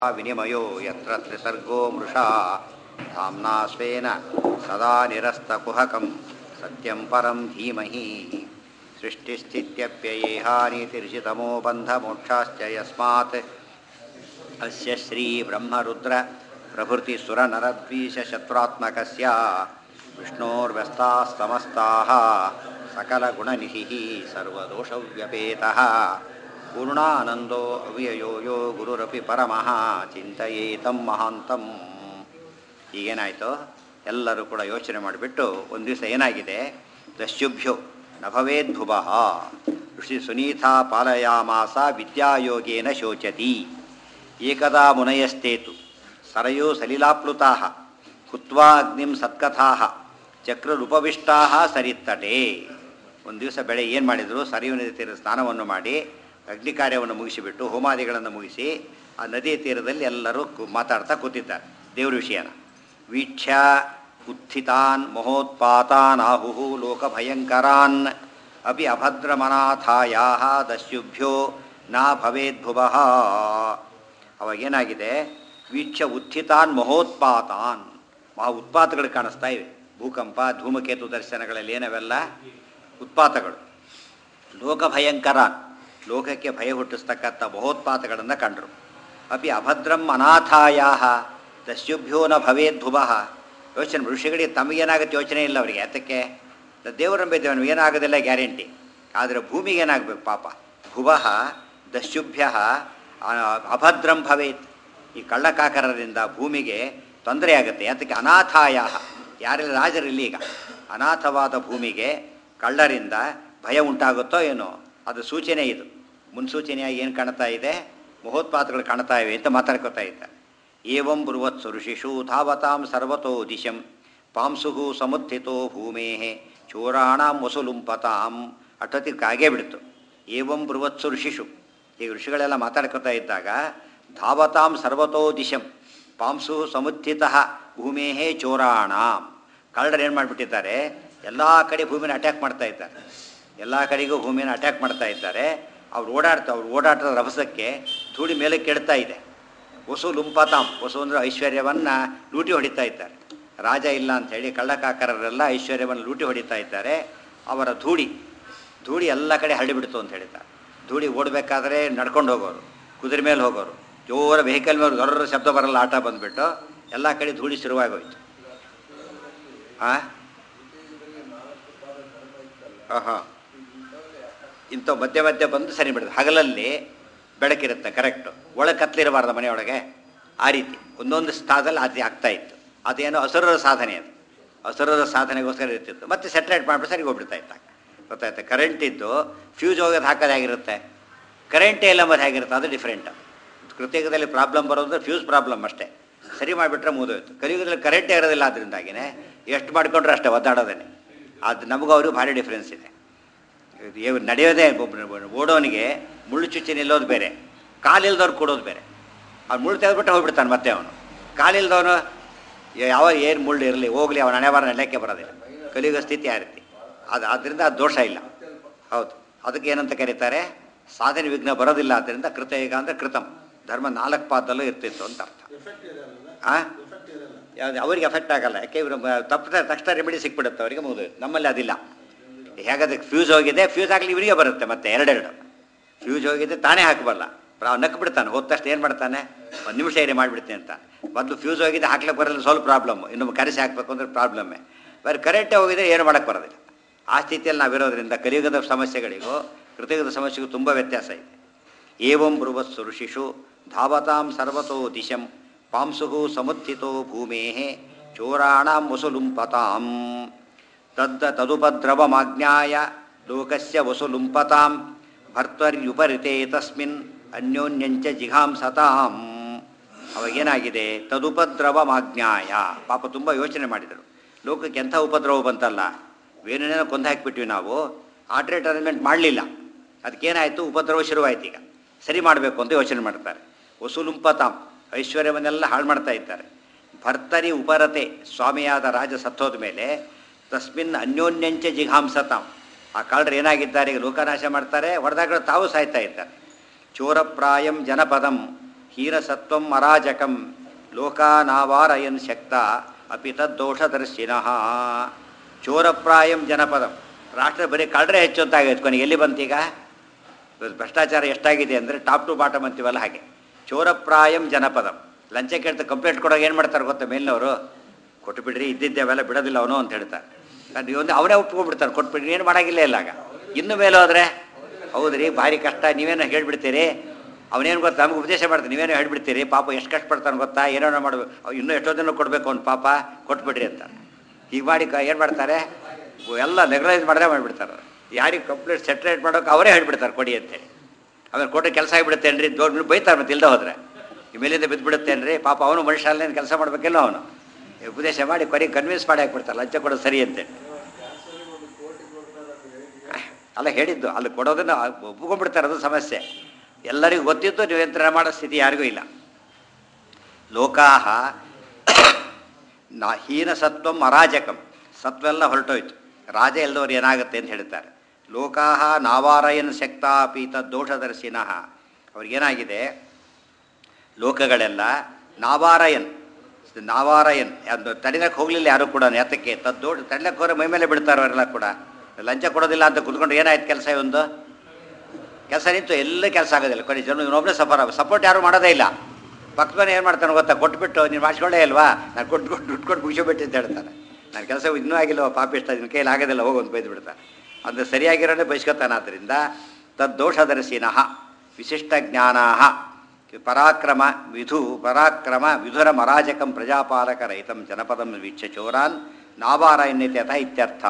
ವಿನಿಮಯೋ ಯತ್ರ ತ್ರಿಸರ್ಗೋ ಮೃಷಾ ಧಾಮ್ನಾ ಸ್ವೇನ ಸದಾ ನಿರಸ್ತಕುಹಕಂ ಸತ್ಯಂ ಪರಂ ಧೀಮಹಿ ಸೃಷ್ಟಿಸ್ಥಿತ್ಯಪ್ಯಯೇಹಾನಿತಿರ್ಷಿತಮೋ ಬಂಧಮೋಕ್ಷಾಶ್ಚ ಯಸ್ಮಾತ್ ಅಸ್ಯ ಶ್ರೀ ಬ್ರಹ್ಮರುದ್ರ ಪ್ರಭೃತಿ ಸುರನರದ್ವೀಶ ಶತ್ರುತ್ಮಕಸ್ಯ ವಿಷ್ಣೋರ್ವ್ಯಸ್ತಾः ಸಮಸ್ತಾः सकलगुणनिधिः सर्वदोषव्यपेतः पूर्णानन्दो ಅವ್ಯಯೋ ಯೋ ಗುರುರಪಿ ಪರಮಃ ಚಿಂತೆಯೇತಂ ಮಹಾಂತಂ ಈಗೇನಾಯಿತು ಎಲ್ಲರೂ ಕೂಡ ಯೋಚನೆ ಮಾಡಿಬಿಟ್ಟು ಒಂದು ದಿವಸ ಏನಾಗಿದೆ ದಸ್ಯುಭ್ಯೋ ನ ಭವೇದ್ಭುವಃ ಋಷಿ ಸುನೀತಾ ಪಾಲಯಾಮಾಸ ವಿದ್ಯಾಯೋಗೇನ ಶೋಚತಿ ಏಕದಾ ಮುನಯಸ್ತೇತು ಸರಯೋ ಸಲಿಲಾಪ್ಲುತಾ ಹುತ್ವಾ ಅಗ್ನಿಂ ಸತ್ಕಥಾ ಚಕ್ರರುಪವಿಷ್ಟಾ ಸರಿತ್ತಟೆ ಒಂದು ದಿವಸ ಬೆಳೆ ಏನು ಮಾಡಿದರು ಸರಿಯು ನದಿ ತೀರದ ಸ್ನಾನವನ್ನು ಮಾಡಿ ಅಗ್ನಿ ಕಾರ್ಯವನ್ನು ಮುಗಿಸಿಬಿಟ್ಟು ಹೋಮಾದಿಗಳನ್ನು ಮುಗಿಸಿ ಆ ನದಿಯ ತೀರದಲ್ಲಿ ಎಲ್ಲರೂ ಕು- ಮಾತಾಡ್ತಾ ಕೂತಿದ್ದಾರೆ ದೇವ್ರ ವಿಷಯನ ವೀಕ್ಷ್ಯ ಉತ್ಥಿತಾನ್ ಮಹೋತ್ಪಾತಾನ್ ಆಹುಹು ಲೋಕಭಯಂಕರಾನ್ ಅಪಿ ಅಭದ್ರಮನಾಥಾಯಾ ದಸ್ಯುಭ್ಯೋ ನಾ ಭವೇದ್ಭುವಃ ಅವಾಗೇನಾಗಿದೆ ವೀಕ್ಷ ಉತ್ಥಿತಾನ್ ಮಹೋತ್ಪಾತಾನ್ ಮಹಾ ಉತ್ಪಾತಗಳು ಕಾಣಿಸ್ತಾ ಇವೆ ಭೂಕಂಪ ಧೂಮಕೇತು ದರ್ಶನಗಳಲ್ಲಿ ಏನವೆಲ್ಲ ಉತ್ಪಾತಗಳು ಲೋಕಭಯಂಕರಾನ್ ಲೋಕಕ್ಕೆ ಭಯ ಹುಟ್ಟಿಸ್ತಕ್ಕಂಥ ಮಹೋತ್ಪಾತಗಳನ್ನು ಕಂಡರು ಅಪಿ ಅಭದ್ರಂ ಅನಾಥಾಯಾ ದಸ್ಯುಭ್ಯೋ ನ ಭವೇದ್ಭುವಃ ಯೋಚನೆ ಋಷಿಗಳಿಗೆ ತಮಗೇನಾಗುತ್ತೆ ಯೋಚನೆ ಇಲ್ಲ ಅವರಿಗೆ ಯಾತಕ್ಕೆ ದೇವರಂಬಿದ್ದೇವೆ ನಾವು ಏನಾಗೋದಿಲ್ಲ ಗ್ಯಾರಂಟಿ ಆದರೆ ಭೂಮಿಗೆ ಏನಾಗಬೇಕು ಪಾಪ ಭುವಃ ದಸ್ಯುಭ್ಯ ಅಭದ್ರಂ ಭವೇತ್ ಈ ಕಳ್ಳಕಾಕರರಿಂದ ಭೂಮಿಗೆ ತೊಂದರೆ ಆಗುತ್ತೆ ಯಾತಕ್ಕೆ ಅನಾಥಾಯ ಯಾರೆಲ್ಲ ರಾಜರಿಲ್ಲ ಈಗ ಅನಾಥವಾದ ಭೂಮಿಗೆ ಕಳ್ಳರಿಂದ ಭಯ ಉಂಟಾಗುತ್ತೋ ಏನೋ ಅದು ಸೂಚನೆ ಇದು ಮುನ್ಸೂಚನೆಯಾಗಿ ಏನು ಕಾಣ್ತಾ ಇದೆ ಮಹೋತ್ಪಾತಗಳು ಕಾಣ್ತಾ ಇವೆ ಅಂತ ಮಾತಾಡ್ಕೊತಾ ಇದ್ದಾರೆ ಏವಂ ಬ್ರುವತ್ಸು ಋಷಿಷು ಧಾವತಾಂ ಸರ್ವತೋ ದಿಶಂ ಪಾಂಸುಹು ಸಮುತ್ಥಿತೋ ಭೂಮೇ ಚೋರಾಣಾಂ ವಸುಲುಂಪತಾಂ ಅಟತಿ ಕಾಗೇ ಬಿಡ್ತು ಏವಂ ಬೃವತ್ಸು ಋಷಿಷು ಈ ಋಷಿಗಳೆಲ್ಲ ಮಾತಾಡ್ಕೊತಾ ಇದ್ದಾಗ ಧಾವತಾಂ ಸರ್ವತೋ ದಿಶಂ ಪಾಂಸು ಸಮುತ್ಥಿತ ಭೂಮೇ ಚೋರಾಣಾಂ ಕಳ್ಳರು ಏನು ಮಾಡಿಬಿಟ್ಟಿದ್ದಾರೆ ಎಲ್ಲ ಕಡೆ ಭೂಮಿನ ಅಟ್ಯಾಕ್ ಮಾಡ್ತಾ ಇದ್ದಾರೆ ಎಲ್ಲ ಕಡೆಗೂ ಭೂಮಿನ ಅಟ್ಯಾಕ್ ಮಾಡ್ತಾ ಇದ್ದಾರೆ ಅವ್ರು ಓಡಾಡ್ತಾ ಅವ್ರು ಓಡಾಟದ ರಭಸಕ್ಕೆ ಧೂಳಿ ಮೇಲೆ ಕೆಡ್ತಾ ಇದೆ ವಸು ಲುಂಪತಾಂ ವಸು ಅಂದರೆ ಐಶ್ವರ್ಯವನ್ನು ಲೂಟಿ ಹೊಡಿತಾ ಇದ್ದಾರೆ ರಾಜ ಇಲ್ಲ ಅಂತ ಹೇಳಿ ಕಳ್ಳಕಾಕರರೆಲ್ಲ ಐಶ್ವರ್ಯವನ್ನು ಲೂಟಿ ಹೊಡಿತಾ ಇದ್ದಾರೆ ಅವರ ಧೂಳಿ ಧೂಳಿ ಎಲ್ಲ ಕಡೆ ಹರಡಿಬಿಡ್ತು ಅಂತ ಹೇಳಿದ್ದಾರೆ ಧೂಳಿ ಓಡಬೇಕಾದ್ರೆ ನಡ್ಕೊಂಡು ಹೋಗೋರು ಕುದುರೆ ಮೇಲೆ ಹೋಗೋರು ಜೋರ ವೆಹಿಕಲ್ ಮೇಲೆ ದೊಡ್ಡ ಶಬ್ದ ಬರಲ್ಲ ಆಟ ಬಂದುಬಿಟ್ಟು ಎಲ್ಲ ಕಡೆ ಧೂಳಿ ಶುರುವಾಗೋಯ್ತು ಹಾಂ ಹಾಂ ಇಂಥ ಮಧ್ಯೆ ಮಧ್ಯೆ ಬಂದು ಸರಿ ಬಿಡುತ್ತೆ ಹಗಲಲ್ಲಿ ಬೆಳಕಿರುತ್ತೆ ಕರೆಕ್ಟು ಒಳಗೆ ಕತ್ಲಿರಬಾರ್ದು ಮನೆಯೊಳಗೆ ಆ ರೀತಿ ಒಂದೊಂದು ಸ್ಥಳದಲ್ಲಿ ಅದು ಆಗ್ತಾ ಇತ್ತು ಅದೇನೋ ಹಸುರರ ಸಾಧನೆ ಅದು ಹಸುರರ ಸಾಧನೆಗೋಸ್ಕರ ಇರ್ತಿತ್ತು ಮತ್ತೆ ಸೆಟ್ರೇಟ್ ಮಾಡಿಬಿಟ್ಟು ಸರಿ ಹೋಗ್ಬಿಡ್ತಾ ಇತ್ತು ಗೊತ್ತಾಯ್ತು ಕರೆಂಟ್ ಇದ್ದು ಫ್ಯೂಸ್ ಹೋಗೋದು ಹಾಕೋದು ಹೇಗಿರುತ್ತೆ ಕರೆಂಟೇ ಇಲ್ಲ ಮತ್ತೆ ಹೇಗಿರುತ್ತೆ ಅದು ಡಿಫ್ರೆಂಟ್ ಕೃತಿಕದಲ್ಲಿ ಪ್ರಾಬ್ಲಮ್ ಬರೋದ್ರೆ ಫ್ಯೂಸ್ ಪ್ರಾಬ್ಲಮ್ ಅಷ್ಟೇ ಸರಿ ಮಾಡಿಬಿಟ್ರೆ ಮುಗಿದೋಯ್ತು ಕಲಿಯುಗದಲ್ಲಿ ಕರೆಂಟೇ ಇರೋದಿಲ್ಲ ಅದರಿಂದಾಗಿನೇ ಎಷ್ಟು ಮಾಡಿಕೊಂಡ್ರೆ ಅಷ್ಟೇ ಒದ್ದಾಡೋದೇನೆ ಅದು ನಮಗೂ ಅವ್ರಿಗೂ ಭಾರಿ ಡಿಫ್ರೆನ್ಸ್ ಇದೆ ಇವ್ ನಡೆಯೋದೇ ಒಬ್ಬ ಓಡೋನಿಗೆ ಮುಳ್ಳು ಚುಚ್ಚಿ ನಿಲ್ಲೋದು ಬೇರೆ ಕಾಲಿಲ್ದವ್ರು ಕೊಡೋದು ಬೇರೆ ಅವ್ನು ಮುಳ್ಳು ತೆಗೆದ್ಬಿಟ್ಟು ಹೋಗ್ಬಿಡ್ತಾನೆ ಮತ್ತೆ ಅವನು ಕಾಲಿಲ್ದವನು ಯಾವ ಏನು ಮುಳ್ಳು ಇರಲಿ ಹೋಗಲಿ ಅವನ ಹಣೆಬಾರ ನೆಲಕ್ಕೆ ಬರೋದಿಲ್ಲ ಕಲಿಯುಗ ಸ್ಥಿತಿ ಆ ರೀತಿ ಅದು ಆದ್ದರಿಂದ ಅದು ದೋಷ ಇಲ್ಲ ಹೌದು ಅದಕ್ಕೆ ಏನಂತ ಕರೀತಾರೆ ಸಾಧನೆ ವಿಘ್ನ ಬರೋದಿಲ್ಲ ಆದ್ದರಿಂದ ಕೃತಯುಗ ಅಂದರೆ ಕೃತಂ ಧರ್ಮ ನಾಲ್ಕು ಪಾದಲ್ಲೂ ಇರ್ತಿತ್ತು ಅಂತ ಅರ್ಥ ಆ ಯಾವ್ದು ಅವ್ರಿಗೆ ಎಫೆಕ್ಟ್ ಆಗಲ್ಲ ಯಾಕೆ ಇವರು ತಪ್ಪಿದ ತಕ್ಷಣ ರೆಮಿಡಿ ಸಿಕ್ಬಿಡುತ್ತೆ ಅವರಿಗೆ ಮುಗಿದೋಯ್ತು ನಮ್ಮಲ್ಲಿ ಅದಿಲ್ಲ ಹೇಗದಕ್ಕೆ ಫ್ಯೂಸ್ ಹೋಗಿದೆ ಫ್ಯೂಸ್ ಆಗಲಿ ಇವರಿಗೆ ಬರುತ್ತೆ ಮತ್ತೆ ಎರಡೆರಡು ಫ್ಯೂಸ್ ಹೋಗಿದೆ ತಾನೇ ಹಾಕಬಲ್ಲ ನಕ್ಕು ಬಿಡ್ತಾನೆ ಹೋದ ತಕ್ಷಣ ಏನು ಮಾಡ್ತಾನೆ ಒಂದು ನಿಮಿಷ ಏರಿ ಮಾಡಿಬಿಡ್ತೀನಿ ಅಂತ ಮೊದಲು ಫ್ಯೂಸ್ ಹೋಗಿದೆ ಹಾಕ್ಲಿಕ್ಕೆ ಬರಲ್ಲ ಸ್ವಲ್ಪ ಪ್ರಾಬ್ಲಮ್ ಇನ್ನು ಕರೆಸಿ ಹಾಕಬೇಕು ಅಂದ್ರೆ ಪ್ರಾಬ್ಲಮ್ಮೇ ಬೇರೆ ಕರೆಂಟೇ ಹೋಗಿದ್ರೆ ಏನು ಮಾಡೋಕ್ಕೆ ಬರೋದಿಲ್ಲ ಆ ಸ್ಥಿತಿಯಲ್ಲಿ ನಾವಿರೋದ್ರಿಂದ ಕಲಿಯುಗದ ಸಮಸ್ಯೆಗಳಿಗೂ ಕೃತಯುಗದ ಸಮಸ್ಯೆಗೂ ತುಂಬ ವ್ಯತ್ಯಾಸ ಇದೆ ಏವಂ ಬೃವತ್ಸು ಋಷಿಷು ಧಾವತಾಂ ಸರ್ವತೋ ದಿಶಂ ಪಾಂಸುಹು ಸಮುತ್ಥಿತೋ ಭೂಮೇ ಚೋರಾಣಾಂ ವಸುಲುಂಪತಾಂ ತದ್ದ ತದುಪದ್ರವಮಾಜ್ಞಾಯ ಲೋಕಸ್ಯ ವಸುಲುಂಪತಾಂ ಭರ್ತರ್ಯುಪರಿತೆ ತಸ್ಮಿನ್ ಅನ್ಯೋನ್ಯಂಚ ಜಿಘಾಂಸತಾಂ ಅವಾಗೇನಾಗಿದೆ ತದುಪದ್ರವಮಾಜ್ಞಾಯ ಪಾಪ ತುಂಬ ಯೋಚನೆ ಮಾಡಿದರು ಲೋಕಕ್ಕೆ ಎಂಥ ಉಪದ್ರವ ಬಂತಲ್ಲ ಬೇರೆನೇನೋ ಕೊಂದು ಹಾಕಿಬಿಟ್ವಿ ನಾವು ಆಲ್ಟ್ರೇಟ್ ಅರೇಂಜ್ಮೆಂಟ್ ಮಾಡಲಿಲ್ಲ ಅದಕ್ಕೇನಾಯಿತು ಉಪದ್ರವ ಶುರುವಾಯ್ತು ಈಗ ಸರಿ ಮಾಡಬೇಕು ಅಂತ ಯೋಚನೆ ಮಾಡ್ತಾರೆ ವಸೂಲುಂಪತಾಂ ಐಶ್ವರ್ಯವನ್ನೆಲ್ಲ ಹಾಳು ಮಾಡ್ತಾ ಇದ್ದಾರೆ ಭರ್ತರಿ ಉಪರತೆ ಸ್ವಾಮಿಯಾದ ರಾಜ ಸತ್ತೋದ ಮೇಲೆ ತಸ್ಮಿನ್ ಅನ್ಯೋನ್ಯಂಚ ಜಿಘಾಂಸತಾಂ ಆ ಕಳ್ಳರು ಏನಾಗಿದ್ದಾರೆ ಈಗ ಲೋಕನಾಶ ಮಾಡ್ತಾರೆ ಹೊಡೆದಾಗ ತಾವು ಸಾಯ್ತಾ ಇದ್ದಾರೆ ಚೋರಪ್ರಾಯಂ ಜನಪದಂ ಹೀರಸತ್ವಂ ಅರಾಜಕಂ ಲೋಕಾನಾವಾರಯನ್ ಶಕ್ತ ಅಪಿ ತದ್ದೋಷದರ್ಶಿನಃ ಚೋರಪ್ರಾಯಂ ಜನಪದಂ ರಾಷ್ಟ್ರ ಬರೀ ಕಳ್ಳರೆ ಹೆಚ್ಚು ಅಂತ ಆಗೈತೆ ಕೊನೆಗೆ ಎಲ್ಲಿ ಬಂತೀಗ ಇವತ್ತು ಭ್ರಷ್ಟಾಚಾರ ಎಷ್ಟಾಗಿದೆ ಅಂದರೆ ಟಾಪ್ ಟು ಬಾಟಮ್ ಅಂತೀವಲ್ಲ ಹಾಗೆ ಚೋರಪ್ರಾಯಂ ಜನಪದಂ ಲಂಚ ಕೇಳ್ತಾ ಕಂಪ್ಲೇಂಟ್ ಕೊಡೋಕೆ ಏನು ಮಾಡ್ತಾರೆ ಗೊತ್ತಾ ಮೇಲಿನವರು ಕೊಟ್ಟು ಬಿಡ್ರಿ ಇದ್ದಿದ್ದೆ ಅವೆಲ್ಲ ಬಿಡೋದಿಲ್ಲ ಅವನು ಅಂತ ಹೇಳ್ತಾರೆ ಅದು ಒಂದು ಅವನೇ ಒಪ್ಕೊಂಡ್ಬಿಡ್ತಾರೆ ಕೊಟ್ಬಿಡ್ರಿ ಏನು ಮಾಡೋಂಗಿಲ್ಲ ಇಲ್ಲ ಆಗ ಇನ್ನು ಮೇಲೆ ಹೋದ್ರೆ ಹೌದ್ರಿ ಭಾರಿ ಕಷ್ಟ ನೀವೇನೋ ಹೇಳ್ಬಿಡ್ತೀರಿ ಅವನೇನು ಗೊತ್ತಾ ನಮ್ಗೆ ಉಪದೇಶ ಮಾಡ್ತಾರೆ ನೀವೇನೋ ಹೇಳ್ಬಿಡ್ತೀರಿ ಪಾಪ ಎಷ್ಟು ಕಷ್ಟಪಡ್ತಾನೆ ಗೊತ್ತಾ ಏನೇನೋ ಮಾಡಬೇಕು ಇನ್ನೂ ಎಷ್ಟೋ ದಿನ ಕೊಡಬೇಕು ಅವ್ನು ಪಾಪ ಕೊಟ್ಬಿಡ್ರಿ ಅಂತ ಹೀಗೆ ಮಾಡಿ ಏನು ಮಾಡ್ತಾರೆ ಎಲ್ಲ ಲೆಗಲೈಸ್ ಮಾಡದೆ ಮಾಡಿಬಿಡ್ತಾರೆ ಯಾರಿಗೆ ಕಂಪ್ಲೇಂಟ್ ಸೆಟ್ರೇಟ್ ಮಾಡೋಕೆ ಅವರೇ ಹೇಳ್ಬಿಡ್ತಾರೆ ಕೊಡಿ ಅಂತೇಳಿ ಆಮೇಲೆ ಕೊಟ್ಟರೆ ಕೆಲಸ ಆಗಿಬಿಡುತ್ತೇನ್ರಿ ದೊಡ್ಡ ಬೈತಾರೆ ಮತ್ತೆ ಇಲ್ದ ಹೋದ್ರೆ ಈ ಮೇಲಿಂದ ಬಿದ್ದುಬಿಡುತ್ತೇನ್ರಿ ಪಾಪ ಅವನು ಮನುಷ್ಯ ಅಲ್ಲೇನು ಕೆಲಸ ಮಾಡಬೇಕಿಲ್ಲ ಅವನು ಉಪದೇಶ ಮಾಡಿ ಕೊನೆಗೆ ಕನ್ವಿನ್ಸ್ ಮಾಡಿ ಹಾಕ್ಬಿಡ್ತಾರೆ ಲಂಚ ಕೊಡೋದು ಸರಿ ಅಂತೇಳಿ ಅಲ್ಲ ಹೇಳಿದ್ದು ಅಲ್ಲಿ ಕೊಡೋದನ್ನು ಒಪ್ಕೊಂಡ್ಬಿಡ್ತಾರೆ ಅದು ಸಮಸ್ಯೆ ಎಲ್ಲರಿಗೂ ಗೊತ್ತಿತ್ತು ನಿಯಂತ್ರಣ ಮಾಡೋ ಸ್ಥಿತಿ ಯಾರಿಗೂ ಇಲ್ಲ ಲೋಕಾಹ ನಾ ಹೀನ ಸತ್ವಂ ಅರಾಜಕಂ ಸತ್ವೆಲ್ಲ ಹೊರಟೋಯ್ತು ರಾಜ ಇಲ್ದವ್ರು ಏನಾಗುತ್ತೆ ಅಂತ ಹೇಳ್ತಾರೆ ಲೋಕಾಹ ನಾವಾರಯನ್ ಶಕ್ತಾಪಿ ತದ್ದೋಷದರ್ಶಿನಃ ಅವ್ರಿಗೇನಾಗಿದೆ ಲೋಕಗಳೆಲ್ಲ ನಾವಾರಯನ್ ನಾವಾರಯನ್ ಅದು ತಡಿಲಕ್ಕೆ ಹೋಗಲಿಲ್ಲ ಯಾರು ಕೂಡ ಯಾತಕ್ಕೆ ತದ್ದೋಷ ತಡಿಲಕ್ಕೆ ಹೋದ್ರೆ ಮೈ ಮೇಲೆ ಬಿಡ್ತಾರೆ ಅವರೆಲ್ಲ ಕೂಡ ಲಂಚ ಕೊಡೋದಿಲ್ಲ ಅಂತ ಕುತ್ಕೊಂಡು ಏನಾಯ್ತು ಕೆಲಸ ಒಂದು ಕೆಲಸ ನಿಂತು ಎಲ್ಲ ಕೆಲಸ ಆಗೋದಿಲ್ಲ ಕೊನೆ ಜನ ಇವನೊಬ್ಬನೇ ಸಫರ್ ಸಪೋರ್ಟ್ ಯಾರು ಮಾಡೋದೇ ಇಲ್ಲ ಪಕ್ಕದವನು ಏನು ಮಾಡ್ತಾನೆ ಗೊತ್ತಾ ಕೊಟ್ಬಿಟ್ಟು ನೀನು ಮಾಡಿಸ್ಕೊಂಡೇ ಇಲ್ವಾ ನಾನು ಕೊಟ್ಟು ಕೊಟ್ಟು ದುಡ್ಡು ಕೊಟ್ಟು ಮುಗಿಸೋಬಿಟ್ಟು ಅಂತ ಹೇಳ್ತಾನೆ ನನ್ನ ಕೆಲಸ ಇನ್ನೂ ಆಗಿಲ್ಲ ಪಾಪ ಇಷ್ಟ ನಿನ್ನ ಕೈಯಲ್ಲಿ ಆಗೋದಿಲ್ಲ ಹೋಗಿ ಒಂದು ಬೈದು ಬಿಡ್ತಾನೆ ಅದು ಸರಿಯಾಗಿರೋನೇ ಬಯಸ್ಕೊತಾನೆ ಆದ್ದರಿಂದ ತದ್ದೋಷದರ್ಶಿನಃ ವಿಶಿಷ್ಟ ಜ್ಞಾನಾ ಪರಾಕ್ರಮ ವಿಧು ಪರಾಕ್ರಮ ವಿಧುರ ಮರಾಜಕಂ ಪ್ರಜಾಪಾಲಕ ರಹಿತಂ ಜನಪದಂ ವೀಕ್ಷ ಚೋರಾನ್ ನಾವಾರಣ್ಯತ್ಯಥ ಇತ್ಯರ್ಥ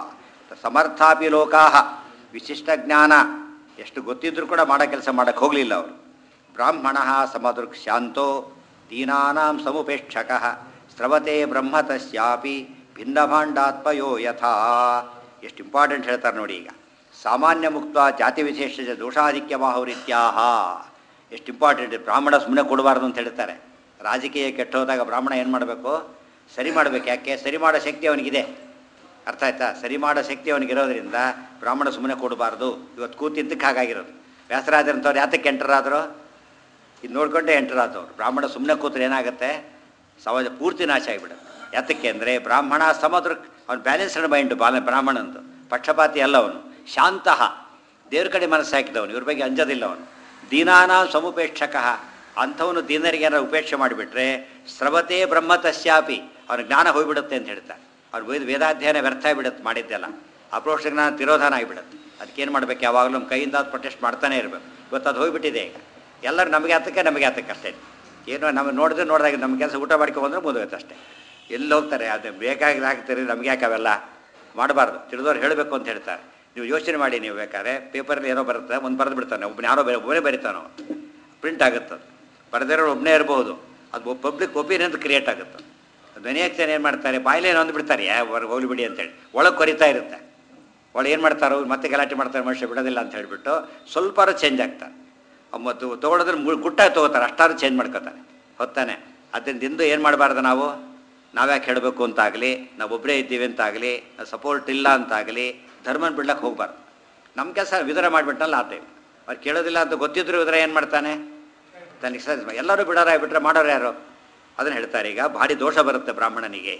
ಸಮರ್ಥಾಪಿ ಲೋಕಾ ವಿಶಿಷ್ಟ ಜ್ಞಾನ ಎಷ್ಟು ಗೊತ್ತಿದ್ರೂ ಕೂಡ ಮಾಡೋ ಕೆಲಸ ಮಾಡೋಕ್ಕೆ ಹೋಗಲಿಲ್ಲ ಅವರು ಬ್ರಾಹ್ಮಣ ಸಮದೃಕ್ ಶಾಂತೋ ದೀನಾನಾಂ ಸಮುಪೇಕ್ಷಕ ಸ್ರವತೆ ಬ್ರಹ್ಮ ತಸ್ಯಾಪಿ ಭಿನ್ನಭಾಂಡಾತ್ಮಯೋ ಯಥಾ ಎಷ್ಟು ಇಂಪಾರ್ಟೆಂಟ್ ಹೇಳ್ತಾರೆ ನೋಡಿ ಈಗ ಸಾಮಾನ್ಯ ಮುಕ್ತ ಜಾತಿ ವಿಶೇಷ ದೋಷಾಧಿಕ್ಯ ಮಾಹುರಿತ್ಯಾಹ ಎಷ್ಟು ಇಂಪಾರ್ಟೆಂಟ್ ಬ್ರಾಹ್ಮಣ ಸುಮ್ಮನೆ ಕೊಡಬಾರ್ದು ಅಂತ ಹೇಳ್ತಾರೆ ರಾಜಕೀಯ ಕೆಟ್ಟೋದಾಗ ಬ್ರಾಹ್ಮಣ ಏನು ಮಾಡಬೇಕು ಸರಿ ಮಾಡಬೇಕು ಯಾಕೆ ಸರಿ ಮಾಡೋ ಶಕ್ತಿ ಅವನಿಗಿದೆ ಅರ್ಥ ಆಯ್ತಾ ಸರಿ ಮಾಡೋ ಶಕ್ತಿ ಅವನಿಗಿರೋದ್ರಿಂದ ಬ್ರಾಹ್ಮಣ ಸುಮ್ಮನೆ ಕೊಡಬಾರ್ದು ಇವತ್ತು ಕೂತಿದ್ದಕ್ಕೆ ಹಾಗಾಗಿರೋದು ವ್ಯಾಸರಾಜರಂಥವ್ರು ಯಾತಕ್ಕೆ ಎಂಟರಾದರು ಇದು ನೋಡ್ಕೊಂಡೇ ಎಂಟರಾದವ್ರು ಬ್ರಾಹ್ಮಣ ಸುಮ್ಮನೆ ಕೂತ್ರೆ ಏನಾಗುತ್ತೆ ಸಮಾಜ ಪೂರ್ತಿ ನಾಶ ಆಗಿಬಿಡುತ್ತೆ ಯಾತಕ್ಕೆ ಅಂದರೆ ಬ್ರಾಹ್ಮಣ ಸಮದೃಕ್ ಅವ್ನು ಬ್ಯಾಲೆನ್ಸ್ಡ್ ಮೈಂಡು ಬಾಲ ಬ್ರಾಹ್ಮಣಂದು ಪಕ್ಷಪಾತಿ ಅಲ್ಲ ಅವನು ಶಾಂತಃ ದೇವ್ರ ಕಡೆ ಮನಸ್ಸು ಹಾಕಿದವನು ಇವ್ರ ಬಗ್ಗೆ ಅಂಜೋದಿಲ್ಲ ಅವನು ದೀನಾನ ಸಮುಪೇಕ್ಷಕ ಅಂಥವನು ದೀನರಿಗೆ ಏನಾರು ಉಪೇಕ್ಷೆ ಮಾಡಿಬಿಟ್ರೆ ಸ್ರವತೆ ಬ್ರಹ್ಮ ತಸ್ಯಾಪಿ ಅವನ ಜ್ಞಾನ ಹೋಗ್ಬಿಡುತ್ತೆ ಅಂತ ಹೇಳ್ತಾರೆ ಅವ್ರು ವೇದ ವೇದಾಧ್ಯಯನ ವ್ಯರ್ಥ ಆಗಿಬಿಡುತ್ತೆ ಮಾಡಿದ್ದೆಲ್ಲ ಅಪ್ರೋಕ್ಷ ಜ್ಞಾನ ತಿರೋಧಾನ ಆಗಿಬಿಡುತ್ತೆ ಅದಕ್ಕೇನು ಮಾಡ್ಬೇಕು ಯಾವಾಗಲೂ ನಮ್ಮ ಕೈಯಿಂದ ಅದು ಪ್ರೊಟೆಸ್ಟ್ ಮಾಡ್ತಾನೆ ಇರಬೇಕು ಇವತ್ತು ಅದು ಹೋಗ್ಬಿಟ್ಟಿದೆ ಈಗ ಎಲ್ಲರೂ ನಮಗೆ ಆತಕ್ಕೆ ನಮಗೆ ಆತಕ್ಕೆ ಅಷ್ಟೇ ಏನೋ ನಮಗೆ ನೋಡಿದ್ರೆ ನೋಡಿದಾಗ ನಮ್ಮ ಕೆಲಸ ಊಟ ಮಾಡ್ಕೊಂಡ್ರೆ ಮುಗಿದೋಯ್ತು ಅಷ್ಟೇ ಎಲ್ಲಿ ಹೋಗ್ತಾರೆ ಅದು ಬೇಕಾಗಿ ಆಗ್ತಾರೆ ನಮಗೆ ಯಾಕೆ ಅವೆಲ್ಲ ಮಾಡಬಾರ್ದು ತಿಳಿದವ್ರು ಹೇಳಬೇಕು ಅಂತ ಹೇಳ್ತಾರೆ ನೀವು ಯೋಚನೆ ಮಾಡಿ ನೀವು ಬೇಕಾದ್ರೆ ಪೇಪರಲ್ಲಿ ಏನೋ ಬರುತ್ತೆ ಒಂದು ಬರೆದು ಬಿಡ್ತಾನೆ ಒಬ್ಬನ ಯಾರೋ ಬೇರೆ ಒಬ್ಬನೇ ಬರೀತಾನೋ ಪ್ರಿಂಟ್ ಆಗುತ್ತೆ ಅದು ಬರೆದಿರೋ ಒಬ್ಬನೇ ಇರ್ಬೋದು ಅದು ಪಬ್ಲಿಕ್ ಒಪಿನಿಯನ್ ಅಂತ ಕ್ರಿಯೇಟ್ ಆಗುತ್ತೆ ಅದು ಅನೇಕ ಜನ ಏನು ಮಾಡ್ತಾರೆ ಬಾಯಿಲೆ ಏನೋ ಅಂದ್ಬಿಡ್ತಾರೆ ಯಾ ಹೊರಗೆ ಹೋಗ್ಲಿ ಬಿಡಿ ಅಂತೇಳಿ ಒಳಗೆ ಕೊರಿತಾ ಇರುತ್ತೆ ಒಳಗೆ ಏನು ಮಾಡ್ತಾರೋ ಮತ್ತೆ ಗಲಾಟೆ ಮಾಡ್ತಾರೆ ಮನುಷ್ಯ ಬಿಡೋದಿಲ್ಲ ಅಂತ ಹೇಳ್ಬಿಟ್ಟು ಸ್ವಲ್ಪ ಚೇಂಜ್ ಆಗ್ತಾರೆ ಮತ್ತು ತೊಗೊಳೋದ್ರೆ ಮು ಗುಟ್ಟಾಗಿ ತೊಗೋತಾರೆ ಅಷ್ಟಾರು ಚೇಂಜ್ ಮಾಡ್ಕೋತಾರೆ ಹೊತ್ತಾನೆ ಅದರಿಂದ ಇಂದು ಏನು ಮಾಡಬಾರ್ದು ನಾವು ನಾವ್ಯಾಕೆ ಹೇಳಬೇಕು ಅಂತಾಗಲಿ ನಾವು ಒಬ್ಬರೇ ಇದ್ದೀವಿ ಅಂತಾಗಲಿ ಸಪೋರ್ಟ್ ಇಲ್ಲ ಅಂತಾಗಲಿ ಧರ್ಮನ ಬಿಡ್ಲಕ್ಕೆ ಹೋಗ್ಬಾರ್ದು ನಮ್ಮ ಕೆಲಸ ವಿದುರ ಮಾಡಿಬಿಟ್ಟಲ್ಲ ಆ ಟೈಮ್ ಅವ್ರು ಕೇಳೋದಿಲ್ಲ ಅಂತ ಗೊತ್ತಿದ್ರು ವಿದುರ ಏನು ಮಾಡ್ತಾನೆ ತನಗೆ ಸರ್ ಎಲ್ಲರೂ ಬಿಡೋರ ಬಿಟ್ಟರೆ ಮಾಡೋರು ಯಾರು ಅದನ್ನು ಹೇಳ್ತಾರೆ ಈಗ ಭಾರಿ ದೋಷ ಬರುತ್ತೆ ಬ್ರಾಹ್ಮಣನಿಗೆ